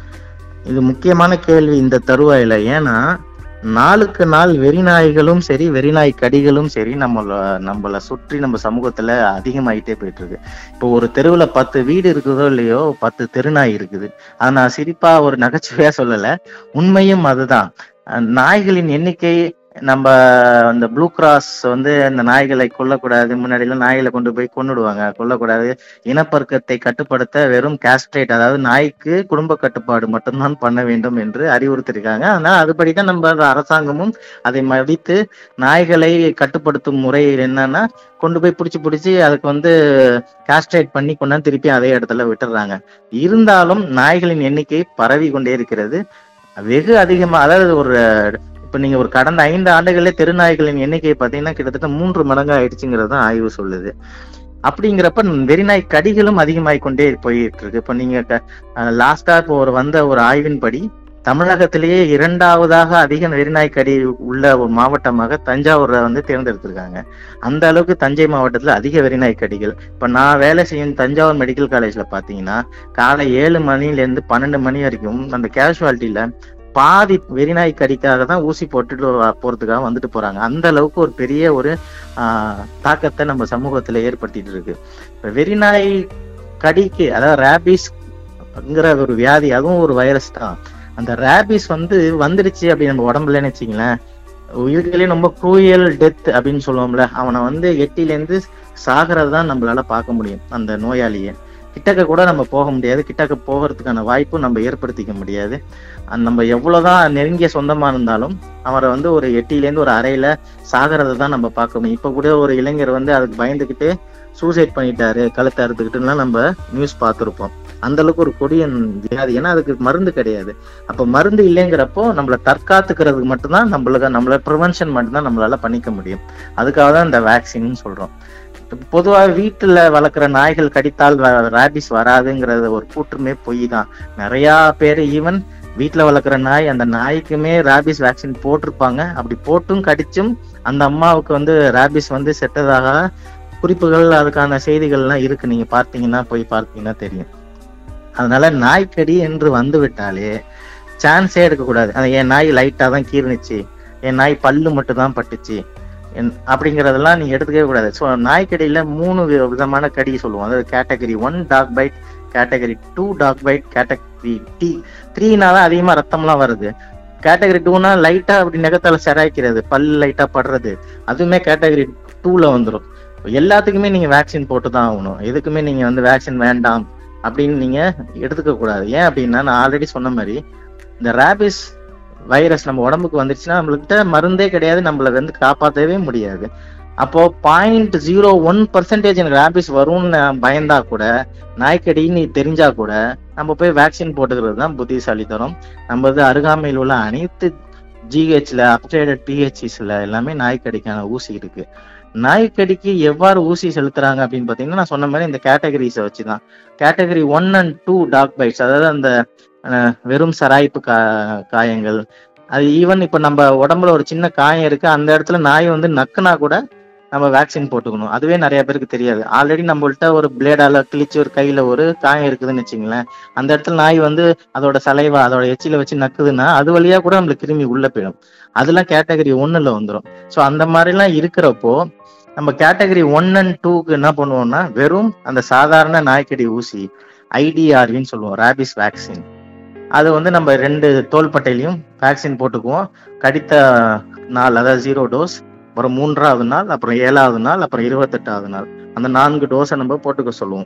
இது முக்கியமான கேள்வி இந்த தருவாயில ஏன்னா நாளுக்கு நாள் வெறிநாய்களும் சரி வெறிநாய் கடிகளும் சரி நம்மள நம்மள சுற்றி நம்ம சமூகத்துல அதிகமாயிட்டே போயிட்டு இருக்கு இப்போ ஒரு தெருவுல பத்து வீடு இருக்குதோ இல்லையோ பத்து தெருநாய் இருக்குது அதை நான் சிரிப்பா ஒரு நகைச்சுவையா சொல்லல உண்மையும் அதுதான் அஹ் நாய்களின் எண்ணிக்கை நம்ம அந்த ப்ளூ கிராஸ் வந்து அந்த நாய்களை கொல்லக்கூடாது முன்னாடி எல்லாம் நாய்களை கொண்டு போய் கொன்னுடுவாங்க கொல்லக்கூடாது இனப்பெருக்கத்தை கட்டுப்படுத்த வெறும் கேஸ்ட்ரேட் அதாவது நாய்க்கு குடும்ப கட்டுப்பாடு மட்டும்தான் பண்ண வேண்டும் என்று அறிவுறுத்திருக்காங்க ஆனா அதுபடிதான் நம்ம அரசாங்கமும் அதை மதித்து நாய்களை கட்டுப்படுத்தும் முறை என்னன்னா கொண்டு போய் பிடிச்சி பிடிச்சி அதுக்கு வந்து காஸ்ட்ரேட் பண்ணி கொண்டாந்து திருப்பி அதே இடத்துல விட்டுறாங்க இருந்தாலும் நாய்களின் எண்ணிக்கை பரவி கொண்டே இருக்கிறது வெகு அதிகமா அதாவது ஒரு இப்ப நீங்க ஒரு கடந்த ஐந்து ஆண்டுகளே தெருநாய்களின் எண்ணிக்கை பாத்தீங்கன்னா கிட்டத்தட்ட மூன்று மடங்கு ஆயிடுச்சுங்கிறது தான் ஆய்வு சொல்லுது அப்படிங்கிறப்ப வெறிநாய் கடிகளும் அதிகமாகிக் கொண்டே போயிட்டு இருக்கு இப்ப நீங்க லாஸ்டா இப்போ ஒரு வந்த ஒரு ஆய்வின்படி தமிழகத்திலேயே இரண்டாவதாக அதிக வெறிநாய் கடி உள்ள ஒரு மாவட்டமாக தஞ்சாவூரை வந்து தேர்ந்தெடுத்திருக்காங்க அந்த அளவுக்கு தஞ்சை மாவட்டத்துல அதிக வெறிநாய் கடிகள் இப்ப நான் வேலை செய்யும் தஞ்சாவூர் மெடிக்கல் காலேஜ்ல பாத்தீங்கன்னா காலை ஏழு மணில இருந்து பன்னெண்டு மணி வரைக்கும் அந்த கேஷுவாலிட்டியில பாதி வெறிநாய் கடிக்காக தான் ஊசி போட்டுட்டு வ- போறதுக்காக வந்துட்டு போறாங்க அந்த அளவுக்கு ஒரு பெரிய ஒரு ஆஹ், தாக்கத்தை நம்ம சமூகத்துல ஏற்படுத்திட்டு இருக்கு இப்ப வெறிநாய் கடிக்கு அதாவது ரேபிஸ்ங்கிற ஒரு வியாதி அதுவும் ஒரு வைரஸ் தான் அந்த ரேபிஸ் வந்து வந்துடுச்சு அப்படி நம்ம உடம்புலன்னு வச்சுங்களேன் உயிர்களே ரொம்ப க்ரூயல் டெத் அப்படின்னு சொல்லுவோம்ல அவனை வந்து எட்டில இருந்து சாகிறத தான் நம்மளால பார்க்க முடியும் அந்த நோயாளியை கிட்டக்க கூட நம்ம போக முடியாது கிட்டக்க போகிறதுக்கான வாய்ப்பும் நம்ம ஏற்படுத்திக்க முடியாது அந்த நம்ம எவ்வளவுதான் நெருங்கிய சொந்தமா இருந்தாலும் அவரை வந்து ஒரு எட்டிலேருந்து ஒரு அறையில சாகிறத தான் நம்ம பார்க்க முடியும் இப்ப கூட ஒரு இளைஞர் வந்து அதுக்கு பயந்துக்கிட்டு சூசைட் பண்ணிட்டாரு கழுத்தை அறுத்துக்கிட்டுலாம் நம்ம நியூஸ் பார்த்துருப்போம் அந்த அளவுக்கு ஒரு கொடிய வியாதி ஏன்னா அதுக்கு மருந்து கிடையாது அப்ப மருந்து இல்லைங்கிறப்போ நம்மள தற்காத்துக்கிறதுக்கு மட்டும்தான் நம்மளுக்கு நம்மள ப்ரிவென்ஷன் மட்டும்தான் நம்மளால பண்ணிக்க முடியும் அதுக்காக தான் இந்த வேக்சின் சொல்றோம் பொதுவா வீட்டுல வளர்க்குற நாய்கள் கடித்தால் ரேபிஸ் வராதுங்கிறது ஒரு கூற்றுமே பொய் தான் நிறைய பேர் ஈவன் வீட்டுல வளர்க்குற நாய் அந்த நாய்க்குமே ரேபிஸ் வேக்சின் போட்டிருப்பாங்க அப்படி போட்டும் கடிச்சும் அந்த அம்மாவுக்கு வந்து ரேபிஸ் வந்து செட்டதாக குறிப்புகள் அதுக்கான செய்திகள்லாம் இருக்கு நீங்க பார்த்தீங்கன்னா போய் பார்த்தீங்கன்னா தெரியும் அதனால நாய்க்கடி என்று வந்து விட்டாலே சான்ஸே எடுக்கக்கூடாது அது என் நாய் லைட்டா தான் கீர்னுச்சு என் நாய் பல்லு மட்டும் தான் பட்டுச்சு என்- அப்படிங்கறதெல்லாம் நீங்க எடுத்துக்கவே கூடாது ஸோ நாய்க்கடியில மூணு வி- விதமான கடி சொல்லுவோம் அதாவது category one dog bite category two dog bite category டி த்ரீனா தான் அதிகமா ரத்தம்லாம் வருது கேட்டகரி டூனா லைட்டா அப்படி நெகத்தால செராய்க்கிறது பல்லு லைட்டா படுறது அதுவுமே கேட்டகரி டூல வந்துடும் எல்லாத்துக்குமே நீங்க வேக்சின் போட்டு தான் ஆகணும் எதுக்குமே நீங்க வந்து வேக்சின் வேண்டாம் அப்படின்னு நீங்க எடுத்துக்க கூடாது ஏன் அப்படின்னா நான் ஆல்ரெடி சொன்ன மாதிரி இந்த ரேபிஸ் வைரஸ் நம்ம உடம்புக்கு வந்துருச்சுன்னா நம்மள்கிட்ட மருந்தே கிடையாது நம்மள வந்து காப்பாற்றவே முடியாது அப்போ பாயிண்ட் ஜீரோ ஒன் பர்சன்டேஜ் எனக்கு ரேபிஸ் வரும்னு நான் பயந்தா கூட நாய்க்கடின்னு தெரிஞ்சா கூட நம்ம போய் வேக்சின் போட்டுக்கிறது தான் புத்திசாலித்தனம் நம்ம வந்து அருகாமையில் உள்ள அனைத்து ஜிஹெச்ல அப்டேட்டட் பிஹெச்இஸ்ல எல்லாமே நாய்க்கடிக்கான ஊசி இருக்கு நாய்க்கடிக்கு எவ்வாறு ஊசி செலுத்துறாங்க அப்படின்னு பாத்தீங்கன்னா நான் சொன்ன மாதிரி இந்த கேட்டகரிஸை வச்சுதான் category one and two dog bites அதாவது அந்த அஹ், வெறும் சராய்ப்பு கா காயங்கள் அது ஈவன் இப்ப நம்ம உடம்புல ஒரு சின்ன காயம் இருக்கு அந்த இடத்துல நாய் வந்து நக்குனா கூட நம்ம வேக்சின் போட்டுக்கணும் அதுவே நிறைய பேருக்கு தெரியாது ஆல்ரெடி நம்மள்ட்ட ஒரு பிளேடால கிழிச்சு ஒரு கையில ஒரு காயம் இருக்குதுன்னு வச்சுங்களேன் அந்த இடத்துல நாய் வந்து அதோட சலைவா அதோட எச்சில வச்சு நக்குதுன்னா அது வழியா கூட நம்மளுக்கு கிருமி உள்ள போயிடும் அதெல்லாம் கேட்டகரி ஒன்னுல வந்துடும் ஸோ அந்த மாதிரிலாம் இருக்கிறப்போ நம்ம கேட்டகரி ஒன் அண்ட் டூக்கு என்ன பண்ணுவோம்னா வெறும் அந்த சாதாரண நாய்க்கடி ஊசி ஐடிஆர்வின்னு சொல்லுவோம் ரேபிஸ் வேக்சின் அது வந்து நம்ம ரெண்டு தோள்பட்டையிலையும் வேக்சின் போட்டுக்குவோம் கடித்த நாள் அதாவது ஜீரோ டோஸ் அப்புறம் மூன்றாவது நாள் அப்புறம் ஏழாவது நாள் அப்புறம் இருபத்தெட்டாவது நாள் அந்த நான்கு டோஸை நம்ம போட்டுக்க சொல்லுவோம்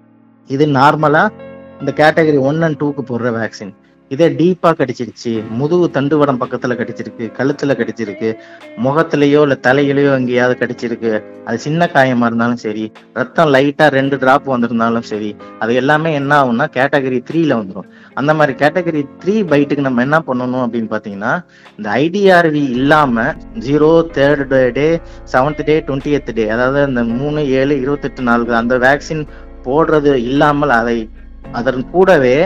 இது நார்மலா இந்த கேட்டகரி ஒன் அண்ட் டூக்கு போடுற வேக்சின் இதே டீப்பா கடிச்சிருச்சு முதுகு தண்டுவடம் பக்கத்துல கடிச்சிருக்கு கழுத்துல கடிச்சிருக்கு முகத்திலேயோ இல்ல தலையிலயோ எங்கேயாவது கடிச்சிருக்கு அது சின்ன காயமா இருந்தாலும் சரி ரத்தம் லைட்டா ரெண்டு டிராப் வந்திருந்தாலும் சரி அது எல்லாமே என்ன ஆகும்னா கேட்டகரி த்ரீல வந்துடும் அந்த மாதிரி கேட்டகரி த்ரீ பைட்டுக்கு நம்ம என்ன பண்ணணும் அப்படின்னு பாத்தீங்கன்னா இந்த ஐடிஆர்வி இல்லாம zero third day seventh day twenty day அதாவது அந்த மூணு ஏழு இருபத்தெட்டு நாளுக்கு அந்த வேக்சின் போடுறது இல்லாமல் அதை அதன் கூடவே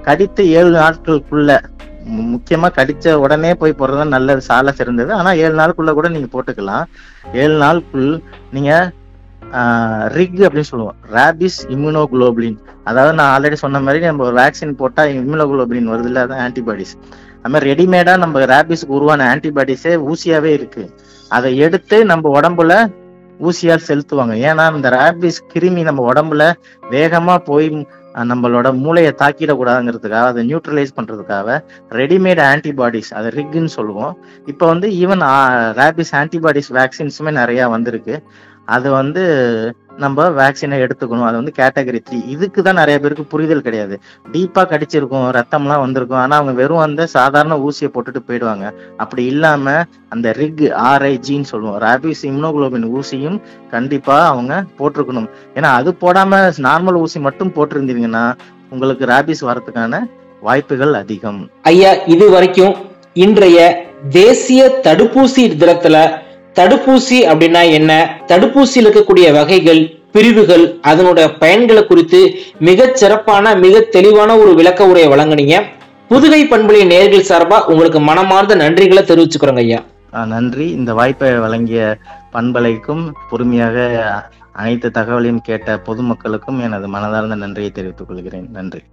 கடித்து ஏழு நாட்களுக்குள்ள மு- முக்கியமா கடிச்ச உடனே போய் போடுறது தான் நல்லது சால சிறந்தது ஆனா ஏழு நாளுக்குள்ள கூட நீங்க போட்டுக்கலாம் ஏழு நாளுக்குள் நீங்க ரிக் அப்படின்னு சொல்லுவோம் ரேபிஸ் இம்யூனோகுளோபுலின் அதாவது நான் ஆல்ரெடி சொன்ன மாதிரி நம்ம ஒரு வேக்சின் போட்டா இம்யூனோகுளோபுலின் வருது இல்லை அதான் ஆன்டிபாடிஸ் அது மாதிரி ரெடிமேடா நம்ம ரேபிஸ்க்கு உருவான ஆன்டிபாடிஸே ஊசியாவே இருக்கு அதை எடுத்து நம்ம உடம்புல ஊசியால் செலுத்துவாங்க ஏன்னா இந்த ரேபிஸ் கிருமி நம்ம உடம்புல வேகமா போய் அஹ், நம்மளோட மூளையை தாக்கிடக்கூடாதுங்கிறதுக்காக அதை நியூட்ரலைஸ் பண்றதுக்காக ரெடிமேட் ஆன்டிபாடிஸ் அதை ரிக்குன்னு சொல்லுவோம் இப்போ வந்து ஈவன் ரேபிஸ் ஆன்டிபாடிஸ் வேக்சின்ஸுமே நிறைய வந்திருக்கு அது வந்து நம்ம வேக்சினை எடுத்துக்கணும் அது வந்து கேட்டகரி த்ரீ இதுக்கு தான் நிறைய பேருக்கு புரிதல் கிடையாது டீப்பா கடிச்சிருக்கும் ரத்தம்லாம் வந்திருக்கும் ஆனா அவங்க வெறும் அந்த சாதாரண ஊசியை போட்டுட்டு போயிடுவாங்க அப்படி இல்லாம அந்த ரிக் ஆர்ஐஜின்னு சொல்லுவோம் ரேபிஸ் இம்னோகுளோபின் ஊசியும் கண்டிப்பா அவங்க போட்டிருக்கணும் ஏன்னா அது போடாம நார்மல் ஊசி மட்டும் போட்டிருந்தீங்கன்னா உங்களுக்கு ரேபிஸ் வரதுக்கான வாய்ப்புகள் அதிகம் ஐயா இது வரைக்கும் இன்றைய தேசிய தடுப்பூசி தினத்துல தடுப்பூசி அப்படின்னா என்ன தடுப்பூசியில் இருக்கக்கூடிய வகைகள் பிரிவுகள் அதனோட பயன்களை குறித்து மிகச் சிறப்பான மிக தெளிவான ஒரு விளக்க உரையை வழங்குனீங்க புதுகை பண்புடைய நேர்கள் சார்பா உங்களுக்கு மனமார்ந்த நன்றிகளை தெரிவிச்சுக்கிறோங்க ஐயா ஆஹ் நன்றி இந்த வாய்ப்பை வழங்கிய பண்பலைக்கும் பொறுமையாக அனைத்து தகவலையும் கேட்ட பொதுமக்களுக்கும் எனது மனதார்ந்த நன்றியை தெரிவித்துக் கொள்கிறேன் நன்றி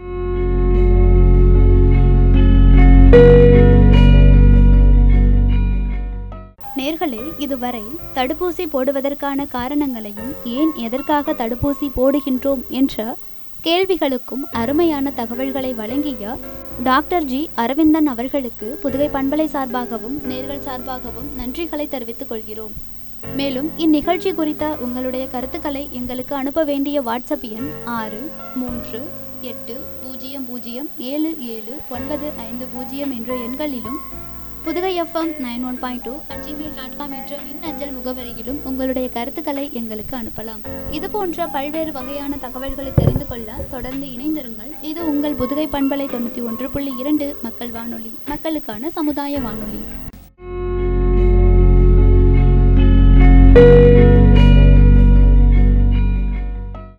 நேர்களே இதுவரை தடுப்பூசி போடுவதற்கான காரணங்களையும் ஏன் எதற்காக தடுப்பூசி போடுகின்றோம் என்ற கேள்விகளுக்கும் அருமையான தகவல்களை வழங்கிய டாக்டர் ஜி அரவிந்தன் அவர்களுக்கு புதுகை பண்பலை சார்பாகவும் நேர்கள் சார்பாகவும் நன்றிகளை தெரிவித்துக் கொள்கிறோம் மேலும் இந்நிகழ்ச்சி குறித்த உங்களுடைய கருத்துக்களை எங்களுக்கு அனுப்ப வேண்டிய வாட்ஸ்அப் எண் ஆறு மூன்று எட்டு பூஜ்ஜியம் பூஜ்ஜியம் ஏழு ஏழு ஒன்பது ஐந்து பூஜ்ஜியம் என்ற எண்களிலும் Pudugai FM nine one point two at Gmail dot com என்ற மின்னஞ்சல் முகவரியிலும் உங்களுடைய கருத்துக்களை எங்களுக்கு அனுப்பலாம் இது போன்ற பல்வேறு வகையான தகவல்களை தெரிந்து கொள்ள தொடர்ந்து இணைந்திருங்கள் இது உங்கள் புதுகை பண்பலை தொண்ணூற்றி ஒன்று புள்ளி இரண்டு மக்கள் வானொலி மக்களுக்கான சமுதாய வானொலி